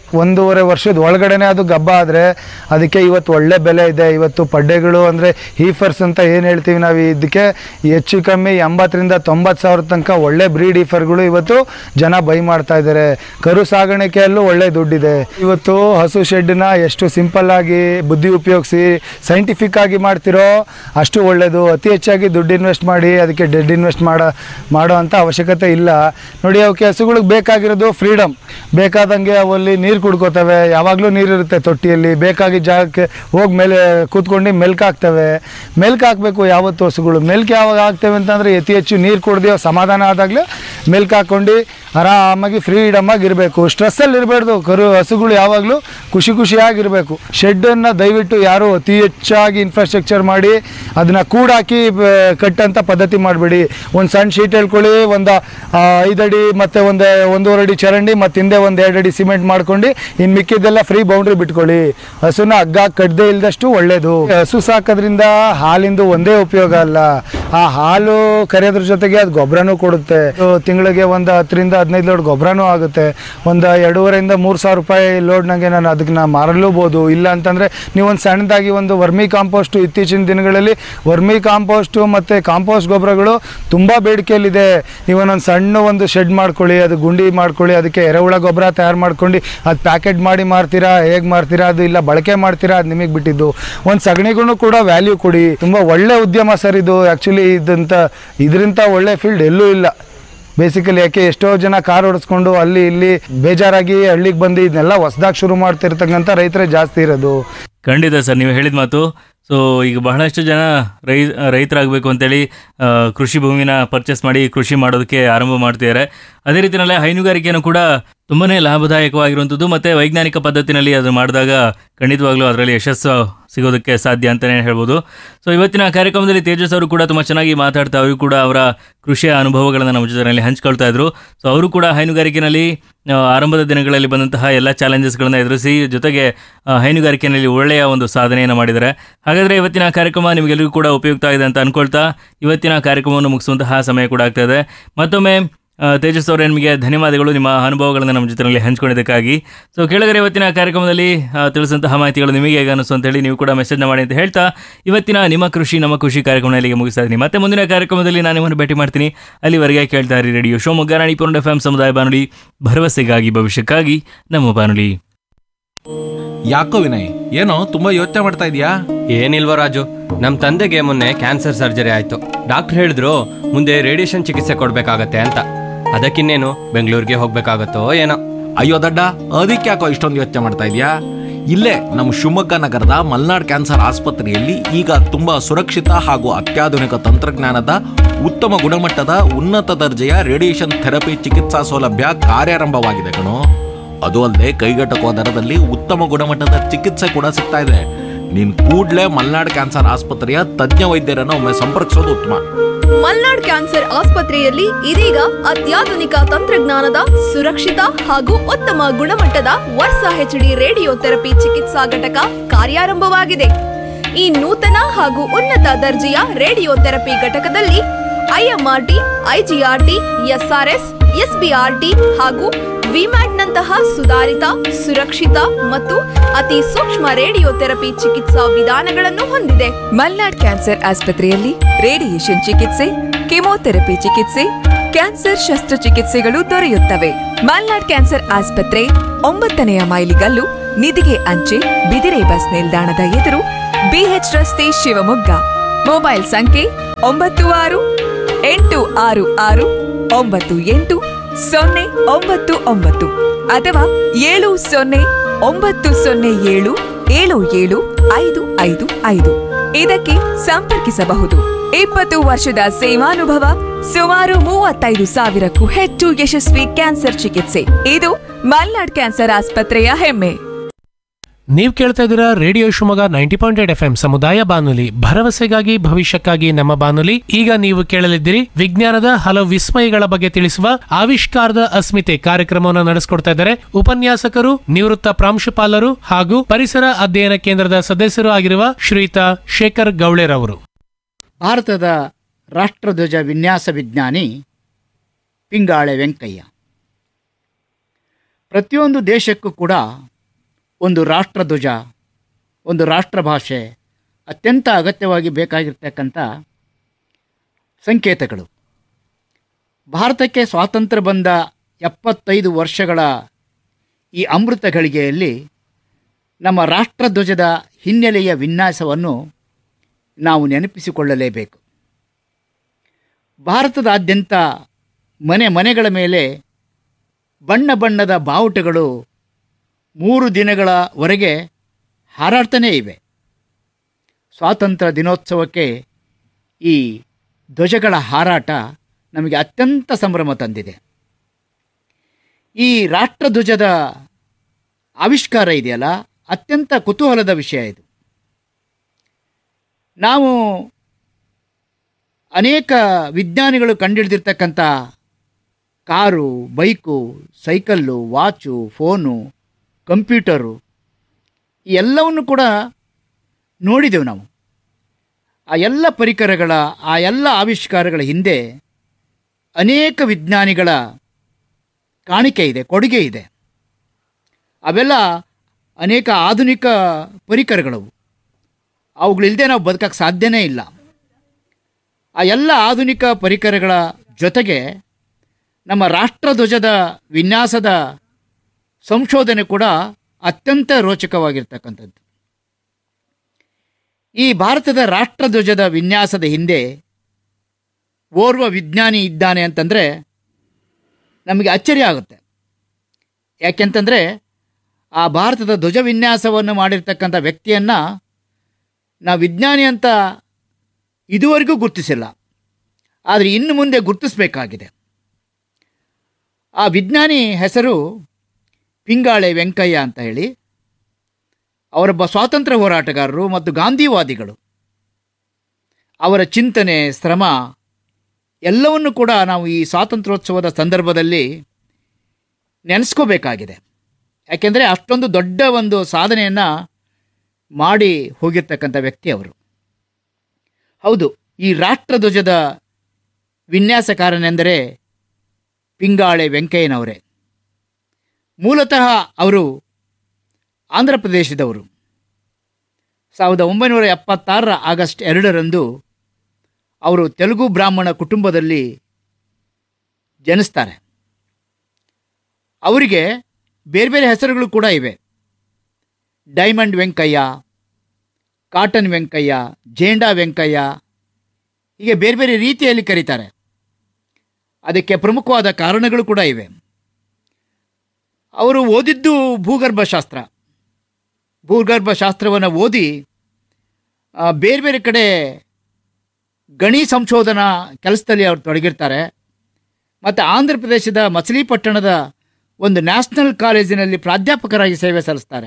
ಒಂದೂವರೆ ವರ್ಷದ ಒಳಗಡೆನೆ ಅದು ಗಬ್ಬ ಆದರೆ ಅದಕ್ಕೆ ಇವತ್ತು ಒಳ್ಳೆ ಬೆಲೆ ಇದೆ ಇವತ್ತು ಪಡ್ಡೆಗಳು ಅಂದರೆ ಹೀಫರ್ಸ್ ಅಂತ ಏನು ಹೇಳ್ತೀವಿ ನಾವು ಇದಕ್ಕೆ ಹೆಚ್ಚು ಕಮ್ಮಿ ಎಂಬತ್ತರಿಂದ ತೊಂಬತ್ತು ಸಾವಿರ ತನಕ ಒಳ್ಳೆ ಬ್ರೀಡ್ ಹೀಫರ್ಗಳು ಇವತ್ತು ಜನ ಬೈ ಮಾಡ್ತಾ ಇದ್ದಾರೆ ಕರು ಸಾಗಾಣಿಕೆಯಲ್ಲೂ ಒಳ್ಳೆ ದುಡ್ಡಿದೆ ಇವತ್ತು ಹಸು ಶೆಡ್ನ ಎಷ್ಟು ಸಿಂಪಲ್ ಆಗಿ ಬುದ್ಧಿ ಉಪಯೋಗಿಸಿ ಸೈಂಟಿಫಿಕ್ ಆಗಿ ಮಾಡ್ತಿರೋ ಅಷ್ಟು ಒಳ್ಳೆಯದು ಅತಿ ಹೆಚ್ಚಾಗಿ ದುಡ್ಡು ಇನ್ವೆಸ್ಟ್ ಮಾಡಿ ಅದಕ್ಕೆ ಡೆಡ್ ಇನ್ವೆಸ್ಟ್ ಮಾಡೋ ಮಾಡೋ ಅಂಥ ಅವಶ್ಯಕತೆ ಇಲ್ಲ ನೋಡಿ ಅವಕ್ಕೆ ಹಸುಗಳಿಗೆ ಬೇಕಾಗಿರೋದು ಫ್ರೀಡಮ್ ಬೇಕಾದಂಗೆ ಅವಲ್ಲಿ ನೀರು ಕುಡ್ಕೋತವೆ ಯಾವಾಗಲೂ ನೀರಿರುತ್ತೆ ತೊಟ್ಟಿಯಲ್ಲಿ ಬೇಕಾಗಿದ್ದ ಜಾಗಕ್ಕೆ ಹೋಗಿ ಮೇಲೆ ಕೂತ್ಕೊಂಡು ಮೆಲ್ಕ್ ಹಾಕ್ತವೆ ಮೆಲ್ಕ್ ಹಾಕಬೇಕು ಯಾವತ್ತು ಹಸುಗಳು ಮೆಲ್ಕ್ ಯಾವಾಗ ಹಾಕ್ತೇವೆ ಅಂತಂದರೆ ಅತಿ ಹೆಚ್ಚು ನೀರು ಕುಡ್ದು ಸಮಾಧಾನ ಆದಾಗಲೇ ಮೆಲ್ಕ್ ಹಾಕ್ಕೊಂಡು ಆರಾಮಾಗಿ ಫ್ರೀಡಮಾಗಿ ಇರಬೇಕು ಸ್ಟ್ರೆಸ್ಸಲ್ಲಿ ಇರಬಾರ್ದು ಕರು ಹಸುಗಳು ಯಾವಾಗಲೂ ಖುಷಿ ಖುಷಿಯಾಗಿರಬೇಕು ಶೆಡ್ಡನ್ನು ದಯವಿಟ್ಟು ಯಾರು ಅತಿ ಹೆಚ್ಚಾಗಿ ಇನ್ಫ್ರಾಸ್ಟ್ರಕ್ಚರ್ ಮಾಡಿ ಅದನ್ನು ಕೂಡಾಕಿ ಬ- ಕಟ್ಟಂಥ ಪದ್ಧತಿ ಮಾಡಬೇಡಿ ಒಂದು ಸಣ್ಣ ಶೀಟ್ ಹೇಳ್ಕೊಳ್ಳಿ ಒಂದು ಆ, ಐದಡಿ ಮತ್ತು ಒಂದು ಒಂದೂವರೆ ಅಡಿ ಚರಂಡಿ ಮತ್ತು ಹಿಂದೆ ಒಂದು ಎರಡು ಅಡಿ ಸಿಮೆಂಟ್ ಮಾಡ್ಕೊಂಡು ಇನ್ನು ಮಿಕ್ಕಿದ್ದೆಲ್ಲ ಫ್ರೀ ಬೌಂಡ್ರಿ ಬಿಟ್ಕೊಳ್ಳಿ ಹಸುನ ಹಗ್ಗ ಕಟ್ಟದೇ ಇಲ್ದಷ್ಟು ಒಳ್ಳೇದು ಹಸು ಸಾಕೋದ್ರಿಂದ ಹಾಲಿಂದು ಒಂದೇ ಉಪಯೋಗ ಅಲ್ಲ ಆ ಹಾಲು ಕರೆಯೋದ್ರ ಜೊತೆಗೆ ಅದು ಗೊಬ್ಬರನೂ ಕೊಡುತ್ತೆ ತಿಂಗಳಿಗೆ ಒಂದು ಹತ್ತರಿಂದ ಹದಿನೈದು ಲೋಡ್ ಗೊಬ್ಬರನೂ ಆಗುತ್ತೆ ಒಂದು ಎರಡೂವರೆಯಿಂದ ಮೂರು ಸಾವಿರ ರೂಪಾಯಿ ಲೋಡ್ನಾಗೆ ನಾನು ಅದಕ್ಕೆ ನಾ ಮಾರಲೂಬೋದು ಇಲ್ಲ ಅಂತಂದರೆ ನೀವು ಒಂದು ಸಣ್ಣದಾಗಿ ಒಂದು ವರ್ಮಿ ಕಾಂಪೋಸ್ಟು ಇತ್ತೀಚಿನ ದಿನಗಳಲ್ಲಿ ವರ್ಮಿ ಕಾಂಪೋಸ್ಟು ಮತ್ತು ಕಾಂಪೋಸ್ಟ್ ಗೊಬ್ಬರಗಳು ತುಂಬ ಬೇಡಿಕೆಯಲ್ಲಿದೆ ನೀವೊಂದೊಂದು ಸಣ್ಣ ಒಂದು ಶೆಡ್ ಮಾಡ್ಕೊಳ್ಳಿ ಅದು ಗುಂಡಿ ಮಾಡ್ಕೊಳ್ಳಿ ಅದಕ್ಕೆ ಎರೆಹುಳ ಗೊಬ್ಬರ ತಯಾರು ಮಾಡ್ಕೊಂಡು ಅದು ಪ್ಯಾಕೆಟ್ ಮಾಡಿ ಮಾರ್ತೀರಾ ಹೇಗೆ ಮಾರ್ತೀರಾ ಅದು ಇಲ್ಲ ಬಳಕೆ ಮಾಡ್ತೀರಾ ಅದು ನಿಮಗೆ ಬಿಟ್ಟಿದ್ದು ಒಂದು ಸಗಣಿಗೂ ಕೂಡ ವ್ಯಾಲ್ಯೂ ಕೊಡಿ ತುಂಬ ಒಳ್ಳೆ ಉದ್ಯಮ ಸರ್ ಇದು ಆ್ಯಕ್ಚುಲಿ ಇದಂತ ಇದರಿಂದ ಒಳ್ಳೆ ಫೀಲ್ಡ್ ಎಲ್ಲೂ ಇಲ್ಲ ಬೇಸಿಕಲಿ ಯಾಕೆ ಎಷ್ಟೋ ಜನ ಕಾರ್ ಓಡಿಸ್ಕೊಂಡು ಅಲ್ಲಿ ಇಲ್ಲಿ ಬೇಜಾರಾಗಿ ಹಳ್ಳಿಗೆ ಬಂದು ಇದನ್ನೆಲ್ಲ ಹೊಸ್ದಾಗಿ ಶುರು ಮಾಡ್ತಿರ್ತಕ್ಕಂಥ ರೈತರೇ ಜಾಸ್ತಿ ಇರೋದು ಖಂಡಿತ ಸರ್ ನೀವು ಹೇಳಿದ ಮಾತು ಸೊ ಈಗ ಬಹಳಷ್ಟು ಜನ ರೈ ರೈತರಾಗಬೇಕು ಅಂತೇಳಿ ಆ, ಕೃಷಿ ಭೂಮಿನ ಪರ್ಚೇಸ್ ಮಾಡಿ ಕೃಷಿ ಮಾಡೋದಕ್ಕೆ ಆರಂಭ ಮಾಡ್ತಿದ್ದಾರೆ ಅದೇ ರೀತಿಯಲ್ಲೇ ಹೈನುಗಾರಿಕೆಯನ್ನು ಕೂಡ ತುಂಬಾನೇ ಲಾಭದಾಯಕವಾಗಿರುವಂಥದ್ದು ಮತ್ತೆ ವೈಜ್ಞಾನಿಕ ಪದ್ಧತಿನಲ್ಲಿ ಅದು ಮಾಡಿದಾಗ ಖಂಡಿತವಾಗ್ಲೂ ಅದರಲ್ಲಿ ಯಶಸ್ಸು ಸಿಗೋದಕ್ಕೆ ಸಾಧ್ಯ ಅಂತಲೇ ಹೇಳ್ಬೋದು ಸೊ ಇವತ್ತಿನ ಕಾರ್ಯಕ್ರಮದಲ್ಲಿ ತೇಜಸ್ ಅವರು ಕೂಡ ತುಂಬ ಚೆನ್ನಾಗಿ ಮಾತಾಡ್ತಾ ಅವರು ಕೂಡ ಅವರ ಕೃಷಿಯ ಅನುಭವಗಳನ್ನು ನಮ್ಮ ಜೊತೆಯಲ್ಲಿ ಹಂಚ್ಕೊಳ್ತಾ ಇದ್ರು ಸೊ ಅವರು ಕೂಡ ಹೈನುಗಾರಿಕೆನಲ್ಲಿ ಆ, ಆರಂಭದ ದಿನಗಳಲ್ಲಿ ಬಂದಂತಹ ಎಲ್ಲ ಚಾಲೆಂಜಸ್ಗಳನ್ನು ಎದುರಿಸಿ ಜೊತೆಗೆ ಆ, ಹೈನುಗಾರಿಕೆಯಲ್ಲಿ ಒಳ್ಳೆಯ ಒಂದು ಸಾಧನೆಯನ್ನು ಮಾಡಿದ್ದಾರೆ ಹಾಗಾದರೆ ಇವತ್ತಿನ ಕಾರ್ಯಕ್ರಮ ನಿಮಗೆಲ್ಲರಿಗೂ ಕೂಡ ಉಪಯುಕ್ತ ಆಗಿದೆ ಅಂತ ಅನ್ಕೊಳ್ತಾ ಇವತ್ತಿನ ಕಾರ್ಯಕ್ರಮವನ್ನು ಮುಗಿಸುವಂತಹ ಸಮಯ ಕೂಡ ಆಗ್ತಾ ಇದೆ ಮತ್ತೊಮ್ಮೆ ಆ, ತೇಜಸ್ ಅವರೇ ನಿಮಗೆ ಧನ್ಯವಾದಗಳು ನಿಮ್ಮ ಅನುಭವಗಳನ್ನು ನಮ್ಮ ಜೊತೆಯಲ್ಲಿ ಹಂಚ್ಕೊಂಡಿದ್ದಕ್ಕಾಗಿ ಸೊ ಕೆಳಗಡೆ ಇವತ್ತಿನ ಕಾರ್ಯಕ್ರಮದಲ್ಲಿ ಆ, ತಿಳಿಸಿದಂತಹ ಮಾಹಿತಿಗಳು ನಿಮಗೆ ಹೇಗೆ ಅನಿಸ್ತು ಅಂತೇಳಿ ನೀವು ಕೂಡ ಮೆಸೇಜ್ನ ಮಾಡಿ ಅಂತ ಹೇಳ್ತಾ ಇವತ್ತಿನ ನಿಮ್ಮ ಕೃಷಿ ನಮ್ಮ ಕೃಷಿ ಕಾರ್ಯಕ್ರಮ ಇಲ್ಲಿಗೆ ಮುಗಿಸ್ತಾ ಇದ್ದೀನಿ ಮತ್ತೆ ಮುಂದಿನ ಕಾರ್ಯಕ್ರಮದಲ್ಲಿ ನಾನು ನಿಮ್ಮನ್ನು ಭೇಟಿ ಮಾಡ್ತೀನಿ ಅಲ್ಲಿವರೆಗೆ ಕೇಳ್ತಾ ಇರಿ ರೇಡಿಯೋ ಶಿವಮೊಗ್ಗ ರಾಣಿ ಪೂರ್ಣ ಎಫ್ ಸಮುದಾಯ ಬಾನುಲಿ ಭರವಸೆಗಾಗಿ ಭವಿಷ್ಯಕ್ಕಾಗಿ ನಮ್ಮ ಬಾನುಲಿ ಯಾಕೋ ವಿನಯ್ ಏನೋ ತುಂಬಾ ಯೋಚನೆ ಮಾಡ್ತಾ ಇದೀಯಾ ಏನಿಲ್ವ ರಾಜು ನಮ್ಮ ತಂದೆಗೆ ಮೊನ್ನೆ ಕ್ಯಾನ್ಸರ್ ಸರ್ಜರಿ ಆಯ್ತು ಡಾಕ್ಟರ್ ಹೇಳಿದ್ರು ಮುಂದೆ ರೇಡಿಯೇಷನ್ ಚಿಕಿತ್ಸೆ ಕೊಡ್ಬೇಕಾಗತ್ತೆ ಅಂತ ಅದಕ್ಕಿನ್ನೇನು ಬೆಂಗಳೂರಿಗೆ ಹೋಗ್ಬೇಕಾಗತ್ತೋ ಏನೋ ಅಯ್ಯೋ ದಡ್ಡ ಅದಕ್ಕೆ ಯಾಕೋ ಇಷ್ಟೊಂದು ಯೋಚನೆ ಮಾಡ್ತಾ ಇದೀಯಾ ಇಲ್ಲೇ ನಮ್ಮ ಶಿವಮೊಗ್ಗ ನಗರದ ಮಲ್ನಾಡ್ ಕ್ಯಾನ್ಸರ್ ಆಸ್ಪತ್ರೆಯಲ್ಲಿ ಈಗ ತುಂಬಾ ಸುರಕ್ಷಿತ ಹಾಗೂ ಅತ್ಯಾಧುನಿಕ ತಂತ್ರಜ್ಞಾನದ ಉತ್ತಮ ಗುಣಮಟ್ಟದ ಉನ್ನತ ದರ್ಜೆಯ ರೇಡಿಯೇಷನ್ ಥೆರಪಿ ಚಿಕಿತ್ಸಾ ಸೌಲಭ್ಯ ಕಾರ್ಯಾರಂಭವಾಗಿದೆ ಕಣೋ ಅದು ಅಲ್ಲದೆ ಕೈಗೆಟಕುವ ದರದಲ್ಲಿ ಉತ್ತಮ ಗುಣಮಟ್ಟದ ಚಿಕಿತ್ಸೆ ಕೂಡ ಸಿಗ್ತಾ ಇದೆ ನೀನ್ ಕೂಡ್ಲೇ ಮಲ್ನಾಡ್ ಕ್ಯಾನ್ಸರ್ ಆಸ್ಪತ್ರೆಯ ತಜ್ಞ ವೈದ್ಯರನ್ನು ಒಮ್ಮೆ ಸಂಪರ್ಕಿಸೋದು ಉತ್ತಮ ಮಲ್ನಾಡ್ ಕ್ಯಾನ್ಸರ್ ಆಸ್ಪತ್ರೆಯಲ್ಲಿ ಇದೀಗ ಅತ್ಯಾಧುನಿಕ ತಂತ್ರಜ್ಞಾನದ ಸುರಕ್ಷಿತ ಹಾಗೂ ಉತ್ತಮ ಗುಣಮಟ್ಟದ ವರ್ಸ ಹೆಚ್ಡಿ ರೇಡಿಯೋ ಥೆರಪಿ ಚಿಕಿತ್ಸಾ ಘಟಕ ಕಾರ್ಯಾರಂಭವಾಗಿದೆ ಈ ನೂತನ ಹಾಗೂ ಉನ್ನತ ದರ್ಜೆಯ ರೇಡಿಯೋ ಥೆರಪಿ ಘಟಕದಲ್ಲಿ ಐಎಂಆರ್ಟಿ ಐಜಿಆರ್ಟಿ ಎಸ್ಆರ್ಎಸ್ ಎಸ್ಬಿಆರ್ಟಿ ಹಾಗೂ ವಿಮ್ಯಾಟ್ನಂತಹ ಸುಧಾರಿತ ಸುರಕ್ಷಿತ ಮತ್ತು ಅತಿ ಸೂಕ್ಷ್ಮ ರೇಡಿಯೋ ಥೆರಪಿ ಚಿಕಿತ್ಸಾ ವಿಧಾನಗಳನ್ನು ಹೊಂದಿದೆ ಮಲ್ನಾಡ್ ಕ್ಯಾನ್ಸರ್ ಆಸ್ಪತ್ರೆಯಲ್ಲಿ ರೇಡಿಯೇಷನ್ ಚಿಕಿತ್ಸೆ ಕೆಮೊಥೆರಪಿ ಚಿಕಿತ್ಸೆ ಕ್ಯಾನ್ಸರ್ ಶಸ್ತ್ರಚಿಕಿತ್ಸೆಗಳು ದೊರೆಯುತ್ತವೆ ಮಲ್ನಾಡ್ ಕ್ಯಾನ್ಸರ್ ಆಸ್ಪತ್ರೆ ಒಂಬತ್ತನೆಯ ಮೈಲಿಗಲ್ಲು ನಿಧಿಗೆ ಅಂಚೆ ಬಿದಿರೆ ಬಸ್ ನಿಲ್ದಾಣದ ಎದುರು ಬಿಎಚ್ ರಸ್ತೆ ಶಿವಮೊಗ್ಗ ಮೊಬೈಲ್ ಸಂಖ್ಯೆ ಒಂಬತ್ತು ಆರು ಎಂಟು ಆರು ಆರು ಒಂಬತ್ತು ಎಂಟು ಸೊನ್ನೆ ಒಂಬತ್ತು ಒಂಬತ್ತು ಅಥವಾ ಏಳು ಸೊನ್ನೆ ಒಂಬತ್ತು ಸೊನ್ನೆ ಏಳು ಏಳು ಏಳು ಐದು ಐದು ಐದು ಇದಕ್ಕೆ ಸಂಪರ್ಕಿಸಬಹುದು ಇಪ್ಪತ್ತು ವರ್ಷದ ಸೇವಾನುಭವ ಸುಮಾರು ಮೂವತ್ತೈದು ಸಾವಿರಕ್ಕೂ ಹೆಚ್ಚು ಯಶಸ್ವಿ ಕ್ಯಾನ್ಸರ್ ಚಿಕಿತ್ಸೆ ಇದು ಮಲ್ನಾಡ್ ಕ್ಯಾನ್ಸರ್ ಆಸ್ಪತ್ರೆಯ ಹೆಮ್ಮೆ ನೀವು ಕೇಳ್ತಾ ಇದ್ದೀರಾ radio Shivamogga ninety point eight F M ಸಮುದಾಯ ಬಾನುಲಿ ಭರವಸೆಗಾಗಿ ಭವಿಷ್ಯಕ್ಕಾಗಿ ನಮ್ಮ ಬಾನುಲಿ ಈಗ ನೀವು ಕೇಳಲಿದ್ದೀರಿ ವಿಜ್ಞಾನದ ಹಲವು ವಿಸ್ಮಯಗಳ ಬಗ್ಗೆ ತಿಳಿಸುವ ಆವಿಷ್ಕಾರದ ಅಸ್ಮಿತೆ ಕಾರ್ಯಕ್ರಮವನ್ನು ನಡೆಸಿಕೊಡ್ತಾ ಇದ್ದಾರೆ ಉಪನ್ಯಾಸಕರು ನಿವೃತ್ತ ಪ್ರಾಂಶುಪಾಲರು ಹಾಗೂ ಪರಿಸರ ಅಧ್ಯಯನ ಕೇಂದ್ರದ ಸದಸ್ಯರು ಆಗಿರುವ ಶ್ರೀಯುತ ಶೇಖರ್ ಗೌಳೆರವರು ಭಾರತದ ರಾಷ್ಟ್ರಧ್ವಜ ವಿನ್ಯಾಸ ವಿಜ್ಞಾನಿ ಪಿಂಗಾಳೆ ವೆಂಕಯ್ಯ ಪ್ರತಿಯೊಂದು ದೇಶಕ್ಕೂ ಕೂಡ ಒಂದು ರಾಷ್ಟ್ರಧ್ವಜ ಒಂದು ರಾಷ್ಟ್ರ ಭಾಷೆ ಅತ್ಯಂತ ಅಗತ್ಯವಾಗಿ ಬೇಕಾಗಿರ್ತಕ್ಕಂಥ ಸಂಕೇತಗಳು ಭಾರತಕ್ಕೆ ಸ್ವಾತಂತ್ರ್ಯ ಬಂದ ಎಪ್ಪತ್ತೈದು ವರ್ಷಗಳ ಈ ಅಮೃತ ಗಳಿಗೆಯಲ್ಲಿ ನಮ್ಮ ರಾಷ್ಟ್ರಧ್ವಜದ ಹಿನ್ನೆಲೆಯ ವಿನ್ಯಾಸವನ್ನು ನಾವು ನೆನಪಿಸಿಕೊಳ್ಳಲೇಬೇಕು ಭಾರತದಾದ್ಯಂತ ಮನೆ ಮನೆಗಳ ಮೇಲೆ ಬಣ್ಣ ಬಣ್ಣದ ಬಾವುಟಗಳು ಮೂರು ದಿನಗಳವರೆಗೆ ಹಾರಾಡ್ತಾನೇ ಇವೆ ಸ್ವಾತಂತ್ರ್ಯ ದಿನೋತ್ಸವಕ್ಕೆ ಈ ಧ್ವಜಗಳ ಹಾರಾಟ ನಮಗೆ ಅತ್ಯಂತ ಸಂಭ್ರಮ ತಂದಿದೆ ಈ ರಾಷ್ಟ್ರಧ್ವಜದ ಆವಿಷ್ಕಾರ ಇದೆಯಲ್ಲ ಅತ್ಯಂತ ಕುತೂಹಲದ ವಿಷಯ ಇದು ನಾವು ಅನೇಕ ವಿಜ್ಞಾನಿಗಳು ಕಂಡುಹಿಡಿದಿರ್ತಕ್ಕಂಥ car bike cycle watch phone computer ಈ ಎಲ್ಲವನ್ನು ಕೂಡ ನೋಡಿದೆವು ನಾವು ಆ ಎಲ್ಲ ಪರಿಕರಗಳ ಆ ಎಲ್ಲ ಆವಿಷ್ಕಾರಗಳ ಹಿಂದೆ ಅನೇಕ ವಿಜ್ಞಾನಿಗಳ ಕಾಣಿಕೆ ಇದೆ ಕೊಡುಗೆ ಇದೆ ಅವೆಲ್ಲ ಅನೇಕ ಆಧುನಿಕ ಪರಿಕರಗಳವು ಅವುಗಳಿಲ್ಲದೆ ನಾವು ಬದುಕಕ್ಕೆ ಸಾಧ್ಯನೇ ಇಲ್ಲ ಆ ಎಲ್ಲ ಆಧುನಿಕ ಪರಿಕರಗಳ ಜೊತೆಗೆ ನಮ್ಮ ರಾಷ್ಟ್ರಧ್ವಜದ ವಿನ್ಯಾಸದ ಸಂಶೋಧನೆ ಕೂಡ ಅತ್ಯಂತ ರೋಚಕವಾಗಿರ್ತಕ್ಕಂಥದ್ದು ಈ ಭಾರತದ ರಾಷ್ಟ್ರಧ್ವಜದ ವಿನ್ಯಾಸದ ಹಿಂದೆ ಓರ್ವ ವಿಜ್ಞಾನಿ ಇದ್ದಾನೆ ಅಂತಂದರೆ ನಮಗೆ ಅಚ್ಚರಿ ಆಗುತ್ತೆ ಯಾಕೆಂತಂದರೆ ಆ ಭಾರತದ ಧ್ವಜ ವಿನ್ಯಾಸವನ್ನು ಮಾಡಿರ್ತಕ್ಕಂಥ ವ್ಯಕ್ತಿಯನ್ನು ನಾವು ವಿಜ್ಞಾನಿ ಅಂತ ಇದುವರೆಗೂ ಗುರುತಿಸಿಲ್ಲ ಆದರೆ ಇನ್ನು ಮುಂದೆ ಗುರುತಿಸಬೇಕಾಗಿದೆ ಆ ವಿಜ್ಞಾನಿ ಹೆಸರು ಪಿಂಗಾಳೆ ವೆಂಕಯ್ಯ ಅಂತ ಹೇಳಿ ಅವರೊಬ್ಬ ಸ್ವಾತಂತ್ರ್ಯ ಹೋರಾಟಗಾರರು ಮತ್ತು ಗಾಂಧಿವಾದಿಗಳು ಅವರ ಚಿಂತನೆ ಶ್ರಮ ಎಲ್ಲವನ್ನು ಕೂಡ ನಾವು ಈ ಸ್ವಾತಂತ್ರ್ಯೋತ್ಸವದ ಸಂದರ್ಭದಲ್ಲಿ ನೆನೆಸ್ಕೋಬೇಕಾಗಿದೆ ಯಾಕೆಂದರೆ ಅಷ್ಟೊಂದು ದೊಡ್ಡ ಒಂದು ಸಾಧನೆಯನ್ನು ಮಾಡಿ ಹೋಗಿರ್ತಕ್ಕಂಥ ವ್ಯಕ್ತಿ ಅವರು ಹೌದು ಈ ರಾಷ್ಟ್ರಧ್ವಜದ ವಿನ್ಯಾಸಕಾರನೆಂದರೆ ಪಿಂಗಾಳೆ ವೆಂಕಯ್ಯನವರೇ ಮೂಲತಃ ಅವರು ಆಂಧ್ರ ಪ್ರದೇಶದವರು ಸಾವಿರದ ಒಂಬೈನೂರ ಎಪ್ಪತ್ತಾರರ ಆಗಸ್ಟ್ ಎರಡರಂದು ಅವರು ತೆಲುಗು ಬ್ರಾಹ್ಮಣ ಕುಟುಂಬದಲ್ಲಿ ಜನಿಸ್ತಾರೆ ಅವರಿಗೆ ಬೇರೆ ಬೇರೆ ಹೆಸರುಗಳು ಕೂಡ ಇವೆ ಡೈಮಂಡ್ ವೆಂಕಯ್ಯ ಕಾಟನ್ ವೆಂಕಯ್ಯ ಜೇಂಡಾ ವೆಂಕಯ್ಯ ಹೀಗೆ ಬೇರೆ ಬೇರೆ ರೀತಿಯಲ್ಲಿ ಕರೀತಾರೆ ಅದಕ್ಕೆ ಪ್ರಮುಖವಾದ ಕಾರಣಗಳು ಕೂಡ ಇವೆ ಅವರು ಓದಿದ್ದು ಭೂಗರ್ಭಶಾಸ್ತ್ರ ಭೂಗರ್ಭಶಾಸ್ತ್ರವನ್ನು ಓದಿ ಆ, ಬೇರೆ ಬೇರೆ ಕಡೆ ಗಣಿ ಸಂಶೋಧನಾ ಕೆಲಸದಲ್ಲಿ ಅವರು ತೊಡಗಿರ್ತಾರೆ ಮತ್ತು ಆಂಧ್ರ ಪ್ರದೇಶದ ಮಚಲಿಪಟ್ಟಣದ ಒಂದು ನ್ಯಾಷನಲ್ ಕಾಲೇಜಿನಲ್ಲಿ ಪ್ರಾಧ್ಯಾಪಕರಾಗಿ ಸೇವೆ ಸಲ್ಲಿಸ್ತಾರೆ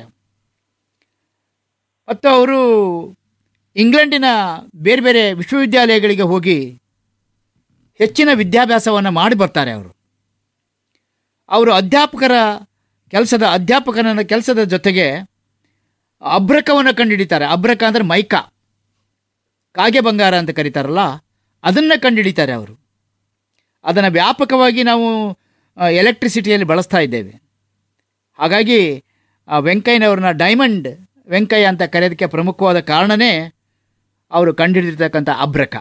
ಮತ್ತು ಅವರು ಇಂಗ್ಲೆಂಡಿನ ಬೇರೆ ಬೇರೆ ವಿಶ್ವವಿದ್ಯಾಲಯಗಳಿಗೆ ಹೋಗಿ ಹೆಚ್ಚಿನ ವಿದ್ಯಾಭ್ಯಾಸವನ್ನು ಮಾಡಿ ಬರ್ತಾರೆ ಅವರು ಅವರು ಅಧ್ಯಾಪಕರ ಕೆಲಸದ ಅಧ್ಯಾಪಕನ ಕೆಲಸದ ಜೊತೆಗೆ ಅಬ್ರಕವನ್ನು ಕಂಡುಹಿಡಿತಾರೆ ಅಬ್ರಕ ಅಂದರೆ ಮೈಕ ಕಾಗೆ ಬಂಗಾರ ಅಂತ ಕರೀತಾರಲ್ಲ ಅದನ್ನು ಕಂಡುಹಿಡಿತಾರೆ ಅವರು ಅದನ್ನು ವ್ಯಾಪಕವಾಗಿ ನಾವು ಎಲೆಕ್ಟ್ರಿಸಿಟಿಯಲ್ಲಿ ಬಳಸ್ತಾ ಇದ್ದೇವೆ ಹಾಗಾಗಿ ಆ ವೆಂಕಯ್ಯನವ್ರನ್ನ ಡೈಮಂಡ್ ವೆಂಕಯ್ಯ ಅಂತ ಕರೆಯೋದಕ್ಕೆ ಪ್ರಮುಖವಾದ ಕಾರಣನೇ ಅವರು ಕಂಡುಹಿಡಿದಿರ್ತಕ್ಕಂಥ ಅಬ್ರಕ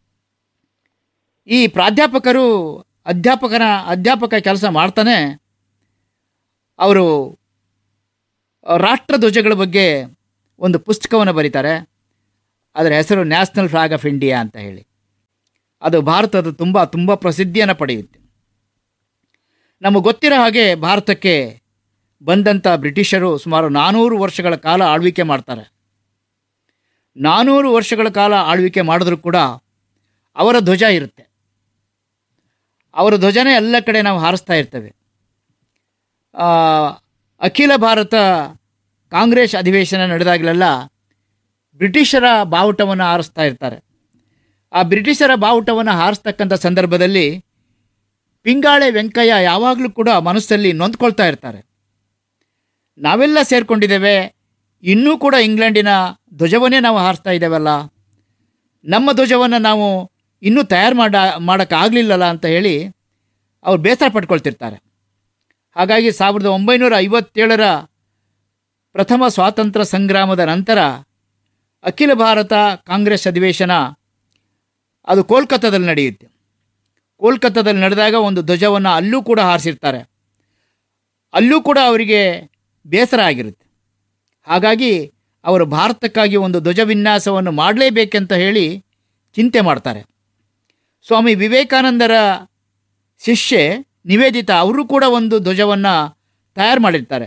ಈ ಪ್ರಾಧ್ಯಾಪಕರು ಅಧ್ಯಾಪಕನ ಅಧ್ಯಾಪಕ ಕೆಲಸ ಮಾಡ್ತಾನೆ ಅವರು ರಾಷ್ಟ್ರಧ್ವಜಗಳ ಬಗ್ಗೆ ಒಂದು ಪುಸ್ತಕವನ್ನು ಬರೀತಾರೆ ಅದರ ಹೆಸರು ನ್ಯಾಷನಲ್ ಫ್ಲಾಗ್ ಆಫ್ ಇಂಡಿಯಾ ಅಂತ ಹೇಳಿ ಅದು ಭಾರತದ ತುಂಬ ತುಂಬ ಪ್ರಸಿದ್ಧಿಯನ್ನು ಪಡೆಯುತ್ತೆ ನಮಗೆ ಗೊತ್ತಿರೋ ಹಾಗೆ ಭಾರತಕ್ಕೆ ಬಂದಂಥ ಬ್ರಿಟಿಷರು ಸುಮಾರು ನಾನ್ನೂರು ವರ್ಷಗಳ ಕಾಲ ಆಳ್ವಿಕೆ ಮಾಡ್ತಾರೆ ನಾನ್ನೂರು ವರ್ಷಗಳ ಕಾಲ ಆಳ್ವಿಕೆ ಮಾಡಿದ್ರೂ ಕೂಡ ಅವರ ಧ್ವಜ ಇರುತ್ತೆ ಅವರ ಧ್ವಜನೇ ಎಲ್ಲ ಕಡೆ ನಾವು ಹಾರಿಸ್ತಾ ಇರ್ತೇವೆ ಆ, ಅಖಿಲ ಭಾರತ ಕಾಂಗ್ರೆಸ್ ಅಧಿವೇಶನ ನಡೆದಾಗಲೆಲ್ಲ ಬ್ರಿಟಿಷರ ಬಾವುಟವನ್ನು ಹಾರಿಸ್ತಾ ಇರ್ತಾರೆ ಆ ಬ್ರಿಟಿಷರ ಬಾವುಟವನ್ನು ಹಾರಿಸ್ತಕ್ಕಂಥ ಸಂದರ್ಭದಲ್ಲಿ ಪಿಂಗಾಳೆ ವೆಂಕಯ್ಯ ಯಾವಾಗಲೂ ಕೂಡ ಮನಸ್ಸಲ್ಲಿ ನೊಂದ್ಕೊಳ್ತಾ ಇರ್ತಾರೆ ನಾವೆಲ್ಲ ಸೇರ್ಕೊಂಡಿದ್ದೇವೆ ಇನ್ನೂ ಕೂಡ ಇಂಗ್ಲೆಂಡಿನ ಧ್ವಜವನ್ನೇ ನಾವು ಹಾರಿಸ್ತಾ ಇದ್ದೇವಲ್ಲ ನಮ್ಮ ಧ್ವಜವನ್ನು ನಾವು ಇನ್ನೂ ತಯಾರು ಮಾಡ ಮಾಡೋಕ್ಕಾಗಲಿಲ್ಲಲ್ಲ ಅಂತ ಹೇಳಿ ಅವ್ರು ಬೇಸರ ಪಟ್ಕೊಳ್ತಿರ್ತಾರೆ ಹಾಗಾಗಿ ಸಾವಿರದ ಒಂಬೈನೂರ ಐವತ್ತೇಳರ ಪ್ರಥಮ ಸ್ವಾತಂತ್ರ್ಯ ಸಂಗ್ರಾಮದ ನಂತರ ಅಖಿಲ ಭಾರತ ಕಾಂಗ್ರೆಸ್ ಅಧಿವೇಶನ ಅದು ಕೋಲ್ಕತ್ತಾದಲ್ಲಿ ನಡೆಯುತ್ತೆ ಕೋಲ್ಕತ್ತಾದಲ್ಲಿ ನಡೆದಾಗ ಒಂದು ಧ್ವಜವನ್ನು ಅಲ್ಲೂ ಕೂಡ ಹಾರಿಸಿರ್ತಾರೆ ಅಲ್ಲೂ ಕೂಡ ಅವರಿಗೆ ಬೇಸರ ಆಗಿರುತ್ತೆ ಹಾಗಾಗಿ ಅವರು ಭಾರತಕ್ಕಾಗಿ ಒಂದು ಧ್ವಜ ವಿನ್ಯಾಸವನ್ನು ಮಾಡಲೇಬೇಕಂತ ಹೇಳಿ ಚಿಂತೆ ಮಾಡ್ತಾರೆ ಸ್ವಾಮಿ ವಿವೇಕಾನಂದರ ಶಿಷ್ಯೆ ನಿವೇದಿತಾ ಅವರು ಕೂಡ ಒಂದು ಧ್ವಜವನ್ನು ತಯಾರು ಮಾಡಿರ್ತಾರೆ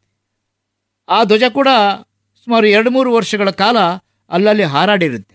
ಆ ಧ್ವಜ ಕೂಡ ಸುಮಾರು ಎರಡು ಮೂರು ವರ್ಷಗಳ ಕಾಲ ಅಲ್ಲಲ್ಲಿ ಹಾರಾಡಿರುತ್ತೆ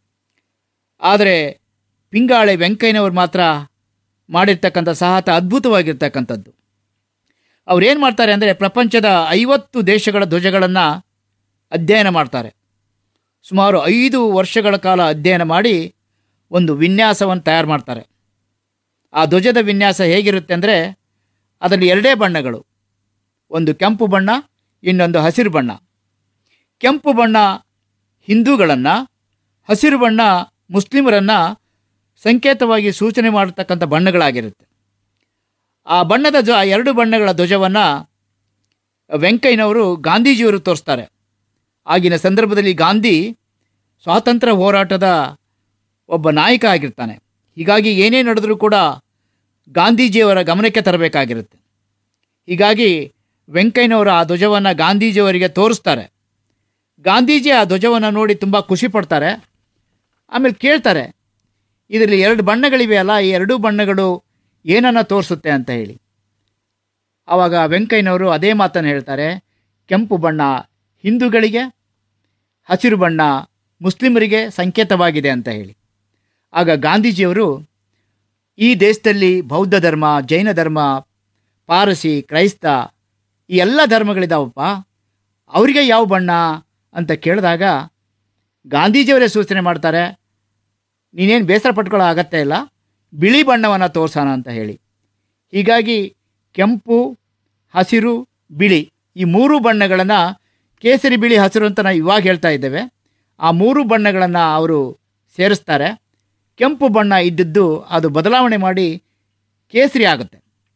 ಆದರೆ ಪಿಂಗಾಳೆ ವೆಂಕಯ್ಯನವರು ಮಾತ್ರ ಮಾಡಿರ್ತಕ್ಕಂಥ ಸಾಹಸ ಅದ್ಭುತವಾಗಿರ್ತಕ್ಕಂಥದ್ದು ಅವ್ರೇನು ಮಾಡ್ತಾರೆ ಅಂದರೆ ಪ್ರಪಂಚದ ಐವತ್ತು ದೇಶಗಳ ಧ್ವಜಗಳನ್ನು ಅಧ್ಯಯನ ಮಾಡ್ತಾರೆ ಸುಮಾರು ಐದು ವರ್ಷಗಳ ಕಾಲ ಅಧ್ಯಯನ ಮಾಡಿ ಒಂದು ವಿನ್ಯಾಸವನ್ನು ತಯಾರು ಮಾಡ್ತಾರೆ ಆ ಧ್ವಜದ ವಿನ್ಯಾಸ ಹೇಗಿರುತ್ತೆ ಅಂದರೆ ಅದರಲ್ಲಿ ಎರಡೇ ಬಣ್ಣಗಳು ಒಂದು ಕೆಂಪು ಬಣ್ಣ ಇನ್ನೊಂದು ಹಸಿರು ಬಣ್ಣ ಕೆಂಪು ಬಣ್ಣ ಹಿಂದೂಗಳನ್ನು ಹಸಿರು ಬಣ್ಣ ಮುಸ್ಲಿಮರನ್ನು ಸಂಕೇತವಾಗಿ ಸೂಚನೆ ಮಾಡತಕ್ಕಂಥ ಬಣ್ಣಗಳಾಗಿರುತ್ತೆ ಆ ಬಣ್ಣದ ಧ್ವ ಆ ಎರಡು ಬಣ್ಣಗಳ ಧ್ವಜವನ್ನು ವೆಂಕಯ್ಯನವರು ಗಾಂಧೀಜಿಯವರು ತೋರಿಸ್ತಾರೆ ಆಗಿನ ಸಂದರ್ಭದಲ್ಲಿ ಗಾಂಧಿ ಸ್ವಾತಂತ್ರ್ಯ ಹೋರಾಟದ ಒಬ್ಬ ನಾಯಕ ಆಗಿರ್ತಾನೆ ಹೀಗಾಗಿ ಏನೇ ನಡೆದರೂ ಕೂಡ ಗಾಂಧೀಜಿಯವರ ಗಮನಕ್ಕೆ ತರಬೇಕಾಗಿರುತ್ತೆ ಹೀಗಾಗಿ ವೆಂಕಯ್ಯನವರು ಆ ಧ್ವಜವನ್ನು ಗಾಂಧೀಜಿಯವರಿಗೆ ತೋರಿಸ್ತಾರೆ ಗಾಂಧೀಜಿ ಆ ಧ್ವಜವನ್ನು ನೋಡಿ ತುಂಬ ಖುಷಿ ಪಡ್ತಾರೆ ಆಮೇಲೆ ಕೇಳ್ತಾರೆ ಇದರಲ್ಲಿ ಎರಡು ಬಣ್ಣಗಳಿವೆ ಅಲ್ಲ ಈ ಎರಡೂ ಬಣ್ಣಗಳು ಏನನ್ನು ತೋರಿಸುತ್ತೆ ಅಂತ ಹೇಳಿ ಆವಾಗ ವೆಂಕಯ್ಯನವರು ಅದೇ ಮಾತನ್ನು ಹೇಳ್ತಾರೆ ಕೆಂಪು ಬಣ್ಣ ಹಿಂದೂಗಳಿಗೆ ಹಸಿರು ಬಣ್ಣ ಮುಸ್ಲಿಮರಿಗೆ ಸಂಕೇತವಾಗಿದೆ ಅಂತ ಹೇಳಿ ಆಗ ಗಾಂಧೀಜಿಯವರು ಈ ದೇಶದಲ್ಲಿ ಬೌದ್ಧ ಧರ್ಮ ಜೈನ ಧರ್ಮ ಪಾರಸಿ ಕ್ರೈಸ್ತ ಈ ಎಲ್ಲ ಧರ್ಮಗಳಿದಾವಪ್ಪ ಅವರಿಗೆ ಯಾವ ಬಣ್ಣ ಅಂತ ಕೇಳಿದಾಗ ಗಾಂಧೀಜಿಯವರೇ ಸೂಚನೆ ಮಾಡ್ತಾರೆ ನೀನೇನು ಬೇಸರ ಪಟ್ಕೊಳ್ಳೋ ಅಗತ್ಯ ಇಲ್ಲ ಬಿಳಿ ಬಣ್ಣವನ್ನು ತೋರ್ಸೋಣ ಅಂತ ಹೇಳಿ ಹೀಗಾಗಿ ಕೆಂಪು ಹಸಿರು ಬಿಳಿ ಈ ಮೂರು ಬಣ್ಣಗಳನ್ನು ಕೇಸರಿ ಬಿಳಿ ಹಸಿರು ಅಂತ ನಾವು ಇವಾಗ ಹೇಳ್ತಾ ಇದ್ದೇವೆ ಆ ಮೂರು ಬಣ್ಣಗಳನ್ನು ಅವರು ಸೇರಿಸ್ತಾರೆ ಕೆಂಪು ಬಣ್ಣ ಇದ್ದದ್ದು ಅದು ಬದಲಾವಣೆ ಮಾಡಿ ಕೇಸರಿ ಆಗುತ್ತೆ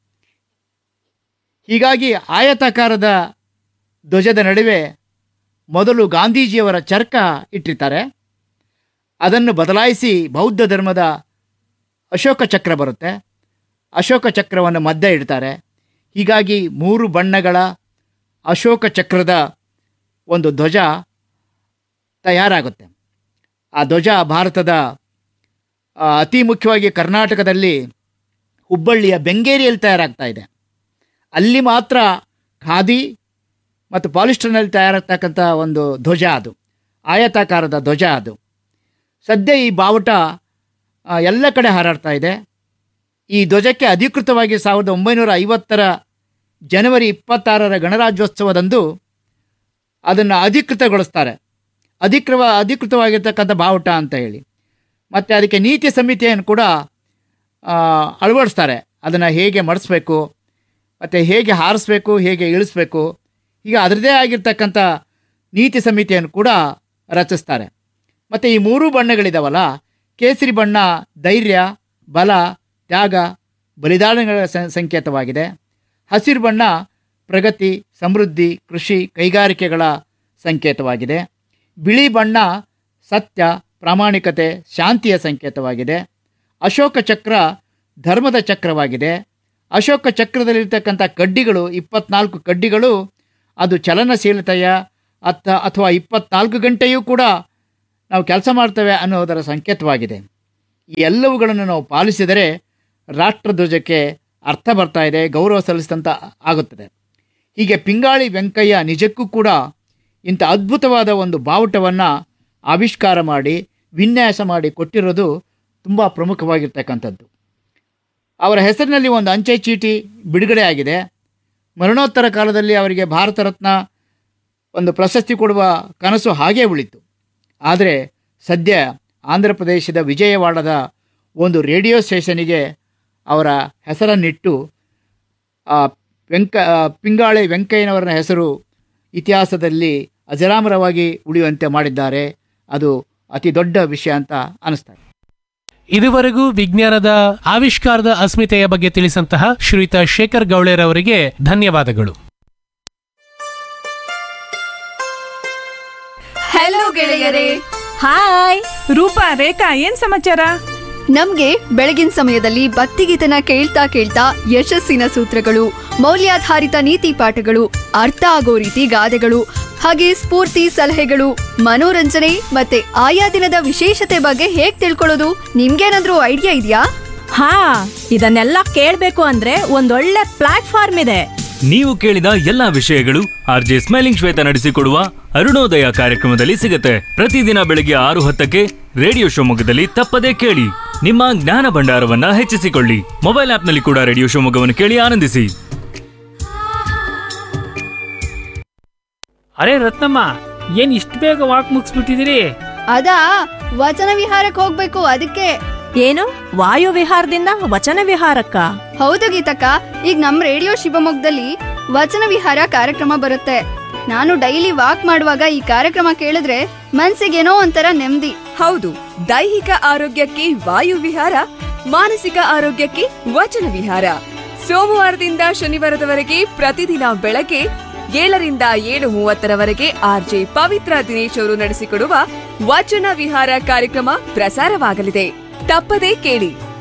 ಹೀಗಾಗಿ ಆಯತಾಕಾರದ ಧ್ವಜದ ನಡುವೆ ಮೊದಲು ಗಾಂಧೀಜಿಯವರ ಚರ್ಕ ಇಟ್ಟಿರ್ತಾರೆ ಅದನ್ನು ಬದಲಾಯಿಸಿ ಬೌದ್ಧ ಧರ್ಮದ ಅಶೋಕ ಚಕ್ರ ಬರುತ್ತೆ ಅಶೋಕ ಚಕ್ರವನ್ನು ಮಧ್ಯ ಇಡ್ತಾರೆ ಹೀಗಾಗಿ ಮೂರು ಬಣ್ಣಗಳ ಅಶೋಕ ಚಕ್ರದ ಒಂದು ಧ್ವಜ ತಯಾರಾಗುತ್ತೆ ಆ ಧ್ವಜ ಭಾರತದ ಆ, ಅತಿ ಮುಖ್ಯವಾಗಿ ಕರ್ನಾಟಕದಲ್ಲಿ ಹುಬ್ಬಳ್ಳಿಯ ಬೆಂಗೇರಿಯಲ್ಲಿ ತಯಾರಾಗ್ತಾ ಇದೆ ಅಲ್ಲಿ ಮಾತ್ರ ಖಾದಿ ಮತ್ತು ಪಾಲಿಸ್ಟರ್ನಲ್ಲಿ ತಯಾರಾಗ್ತಕ್ಕಂಥ ಒಂದು ಧ್ವಜ ಅದು ಆಯತಾಕಾರದ ಧ್ವಜ ಅದು ಸದ್ಯ ಈ ಬಾವುಟ ಆ, ಎಲ್ಲ ಕಡೆ ಹಾರಾಡ್ತಾ ಇದೆ ಈ ಧ್ವಜಕ್ಕೆ ಅಧಿಕೃತವಾಗಿ ಸಾವಿರದ ಒಂಬೈನೂರ ಐವತ್ತರ ಜನವರಿ ಇಪ್ಪತ್ತಾರರ ಗಣರಾಜ್ಯೋತ್ಸವದಂದು ಅದನ್ನು ಅಧಿಕೃತಗೊಳಿಸ್ತಾರೆ ಅಧಿಕೃತ ಅಧಿಕೃತವಾಗಿರ್ತಕ್ಕಂಥ ಬಾವುಟ ಅಂತ ಹೇಳಿ ಮತ್ತು ಅದಕ್ಕೆ ನೀತಿ ಸಮಿತಿಯನ್ನು ಕೂಡ ಆ, ಅಳವಡಿಸ್ತಾರೆ ಅದನ್ನು ಹೇಗೆ ಮಾಡಿಸ್ಬೇಕು ಮತ್ತು ಹೇಗೆ ಹಾರಿಸ್ಬೇಕು ಹೇಗೆ ಇಳಿಸ್ಬೇಕು ಈಗ ಅದರದೇ ಆಗಿರ್ತಕ್ಕಂಥ ನೀತಿ ಸಮಿತಿಯನ್ನು ಕೂಡ ರಚಿಸ್ತಾರೆ ಮತ್ತು ಈ ಮೂರೂ ಬಣ್ಣಗಳಿದಾವಲ್ಲ ಕೇಸರಿ ಬಣ್ಣ ಧೈರ್ಯ ಬಲ ತ್ಯಾಗ ಬಲಿದಾನಗಳ ಸಂ- ಸಂಕೇತವಾಗಿದೆ ಹಸಿರು ಬಣ್ಣ ಪ್ರಗತಿ ಸಮೃದ್ಧಿ ಕೃಷಿ ಕೈಗಾರಿಕೆಗಳ ಸಂಕೇತವಾಗಿದೆ ಬಿಳಿ ಬಣ್ಣ ಸತ್ಯ ಪ್ರಾಮಾಣಿಕತೆ ಶಾಂತಿಯ ಸಂಕೇತವಾಗಿದೆ ಅಶೋಕ ಚಕ್ರ ಧರ್ಮದ ಚಕ್ರವಾಗಿದೆ ಅಶೋಕ ಚಕ್ರದಲ್ಲಿರ್ತಕ್ಕಂಥ ಕಡ್ಡಿಗಳು ಇಪ್ಪತ್ನಾಲ್ಕು ಕಡ್ಡಿಗಳು ಅದು ಚಲನಶೀಲತೆಯ ಅಥ ಅಥವಾ ಇಪ್ಪತ್ನಾಲ್ಕು ಗಂಟೆಯೂ ಕೂಡ ನಾವು ಕೆಲಸ ಮಾಡ್ತೇವೆ ಅನ್ನೋದರ ಸಂಕೇತವಾಗಿದೆ ಈ ಎಲ್ಲವುಗಳನ್ನು ನಾವು ಪಾಲಿಸಿದರೆ ರಾಷ್ಟ್ರಧ್ವಜಕ್ಕೆ ಅರ್ಥ ಬರ್ತಾ ಇದೆ ಗೌರವ ಸಲ್ಲಿಸಿದಂತ ಆಗುತ್ತದೆ ಹೀಗೆ ಪಿಂಗಾಳಿ ವೆಂಕಯ್ಯ ನಿಜಕ್ಕೂ ಕೂಡ ಇಂಥ ಅದ್ಭುತವಾದ ಒಂದು ಬಾವುಟವನ್ನು ಆವಿಷ್ಕಾರ ಮಾಡಿ ವಿನ್ಯಾಸ ಮಾಡಿ ಕೊಟ್ಟಿರೋದು ತುಂಬ ಪ್ರಮುಖವಾಗಿರ್ತಕ್ಕಂಥದ್ದು ಅವರ ಹೆಸರಿನಲ್ಲಿ ಒಂದು ಅಂಚೆ ಚೀಟಿ ಬಿಡುಗಡೆ ಆಗಿದೆ ಮರಣೋತ್ತರ ಕಾಲದಲ್ಲಿ ಅವರಿಗೆ ಭಾರತ ರತ್ನ ಒಂದು ಪ್ರಶಸ್ತಿ ಕೊಡುವ ಕನಸು ಹಾಗೇ ಉಳಿತು ಆದರೆ ಸದ್ಯ ಆಂಧ್ರ ಪ್ರದೇಶದ ವಿಜಯವಾಡದ ಒಂದು ರೇಡಿಯೋ ಸ್ಟೇಷನಿಗೆ ಅವರ ಹೆಸರನ್ನಿಟ್ಟು ಆ ವೆಂಕ ಆ ಪಿಂಗಾಳೆ ವೆಂಕಯ್ಯನವರ ಹೆಸರು ಇತಿಹಾಸದಲ್ಲಿ ಅಜರಾಮರವಾಗಿ ಉಳಿಯುವಂತೆ ಮಾಡಿದ್ದಾರೆ ಅದು ಅತಿ ದೊಡ್ಡ ವಿಷಯ ಅಂತ ಅನಿಸ್ತಾರೆ ಇದುವರೆಗೂ ವಿಜ್ಞಾನದ ಆವಿಷ್ಕಾರದ ಅಸ್ಮಿತೆಯ ಬಗ್ಗೆ ತಿಳಿಸಂತಹ ಶ್ರೀಯುತ ಶೇಖರ್ ಗೌಳೆರವರಿಗೆ ಧನ್ಯವಾದಗಳು ಹಲೋ ಗೆಳೆಯರೇ ಹಾಯ್ ರೂಪಾ ರೇಖಾ ಏನ್ ಸಮಾಚಾರ ನಮ್ಗೆ ಬೆಳಗಿನ ಸಮಯದಲ್ಲಿ ಭಕ್ತಿಗೀತನ ಕೇಳ್ತಾ ಕೇಳ್ತಾ ಯಶಸ್ಸಿನ ಸೂತ್ರಗಳು ಮೌಲ್ಯಾಧಾರಿತ ನೀತಿ ಪಾಠಗಳು ಅರ್ಥ ಆಗೋ ರೀತಿ ಗಾದೆಗಳು ಹಾಗೆ ಸ್ಫೂರ್ತಿ ಸಲಹೆಗಳು ಮನೋರಂಜನೆ ಮತ್ತೆ ಆಯಾ ದಿನದ ವಿಶೇಷತೆ ಬಗ್ಗೆ ಹೇಗ್ ತಿಳ್ಕೊಳ್ಳೋದು ನಿಮ್ಗೇನಾದ್ರೂ ಐಡಿಯಾ ಇದೆಯಾ ಹಾ ಇದನ್ನೆಲ್ಲ ಕೇಳ್ಬೇಕು ಅಂದ್ರೆ ಒಂದೊಳ್ಳೆ ಪ್ಲಾಟ್ಫಾರ್ಮ್ ಇದೆ ನೀವು ಕೇಳಿದ ಎಲ್ಲಾ ವಿಷಯಗಳು ಆರ್ ಜೆ ಸ್ಮೈಲಿಂಗ್ ಶ್ವೇತ ನಡೆಸಿಕೊಡುವ ಅರುಣೋದಯ ಕಾರ್ಯಕ್ರಮದಲ್ಲಿ ಸಿಗುತ್ತೆ ಪ್ರತಿದಿನ ಬೆಳಿಗ್ಗೆ ಆರು ಹತ್ತಕ್ಕೆ ರೇಡಿಯೋ ಶಿವಮೊಗ್ಗದಲ್ಲಿ ತಪ್ಪದೇ ಕೇಳಿ ನಿಮ್ಮ ಜ್ಞಾನ ಭಂಡಾರವನ್ನ ಹೆಚ್ಚಿಸಿಕೊಳ್ಳಿ ಮೊಬೈಲ್ ಆಪ್ನಲ್ಲಿ ಕೂಡ ರೇಡಿಯೋ ಶಿವಮೊಗ್ಗವನ್ನು ಕೇಳಿ ಆನಂದಿಸಿ ಅರೆ ರತ್ನಮ್ಮ ಏನ್ ಇಷ್ಟು ಬೇಗ ವಾಕ್ ಮುಗಿಸ್ಬಿಟ್ಟಿದಿರಿ ಅದಾ ವಚನ ವಿಹಾರಕ್ಕೆ ಹೋಗ್ಬೇಕು ಅದಕ್ಕೆ ಏನು ವಾಯು ವಿಹಾರದಿಂದ ವಚನ ವಿಹಾರಕ್ಕ ಹೌದು ಗೀತಕ್ಕ ಈಗ ನಮ್ ರೇಡಿಯೋ ಶಿವಮೊಗ್ಗದಲ್ಲಿ ವಚನ ವಿಹಾರ ಕಾರ್ಯಕ್ರಮ ಬರುತ್ತೆ ನಾನು ಡೈಲಿ ವಾಕ್ ಮಾಡುವಾಗ ಈ ಕಾರ್ಯಕ್ರಮ ಕೇಳಿದ್ರೆ ಮನ್ಸಿಗೇನೋ ಒಂಥರ ನೆಮ್ಮದಿ ಹೌದು ದೈಹಿಕ ಆರೋಗ್ಯಕ್ಕೆ ವಾಯು ವಿಹಾರ ಮಾನಸಿಕ ಆರೋಗ್ಯಕ್ಕೆ ವಚನ ವಿಹಾರ ಸೋಮವಾರದಿಂದ ಶನಿವಾರದವರೆಗೆ ಪ್ರತಿದಿನ ಬೆಳಗ್ಗೆ ಏಳರಿಂದ ಏಳು ಮೂವತ್ತರವರೆಗೆ ಆರ್ಜೆ ಪವಿತ್ರ ದಿನೇಶ್ ಅವರು ನಡೆಸಿಕೊಡುವ ವಚನ ವಿಹಾರ ಕಾರ್ಯಕ್ರಮ ಪ್ರಸಾರವಾಗಲಿದೆ ತಪ್ಪದೇ ಕೇಳಿ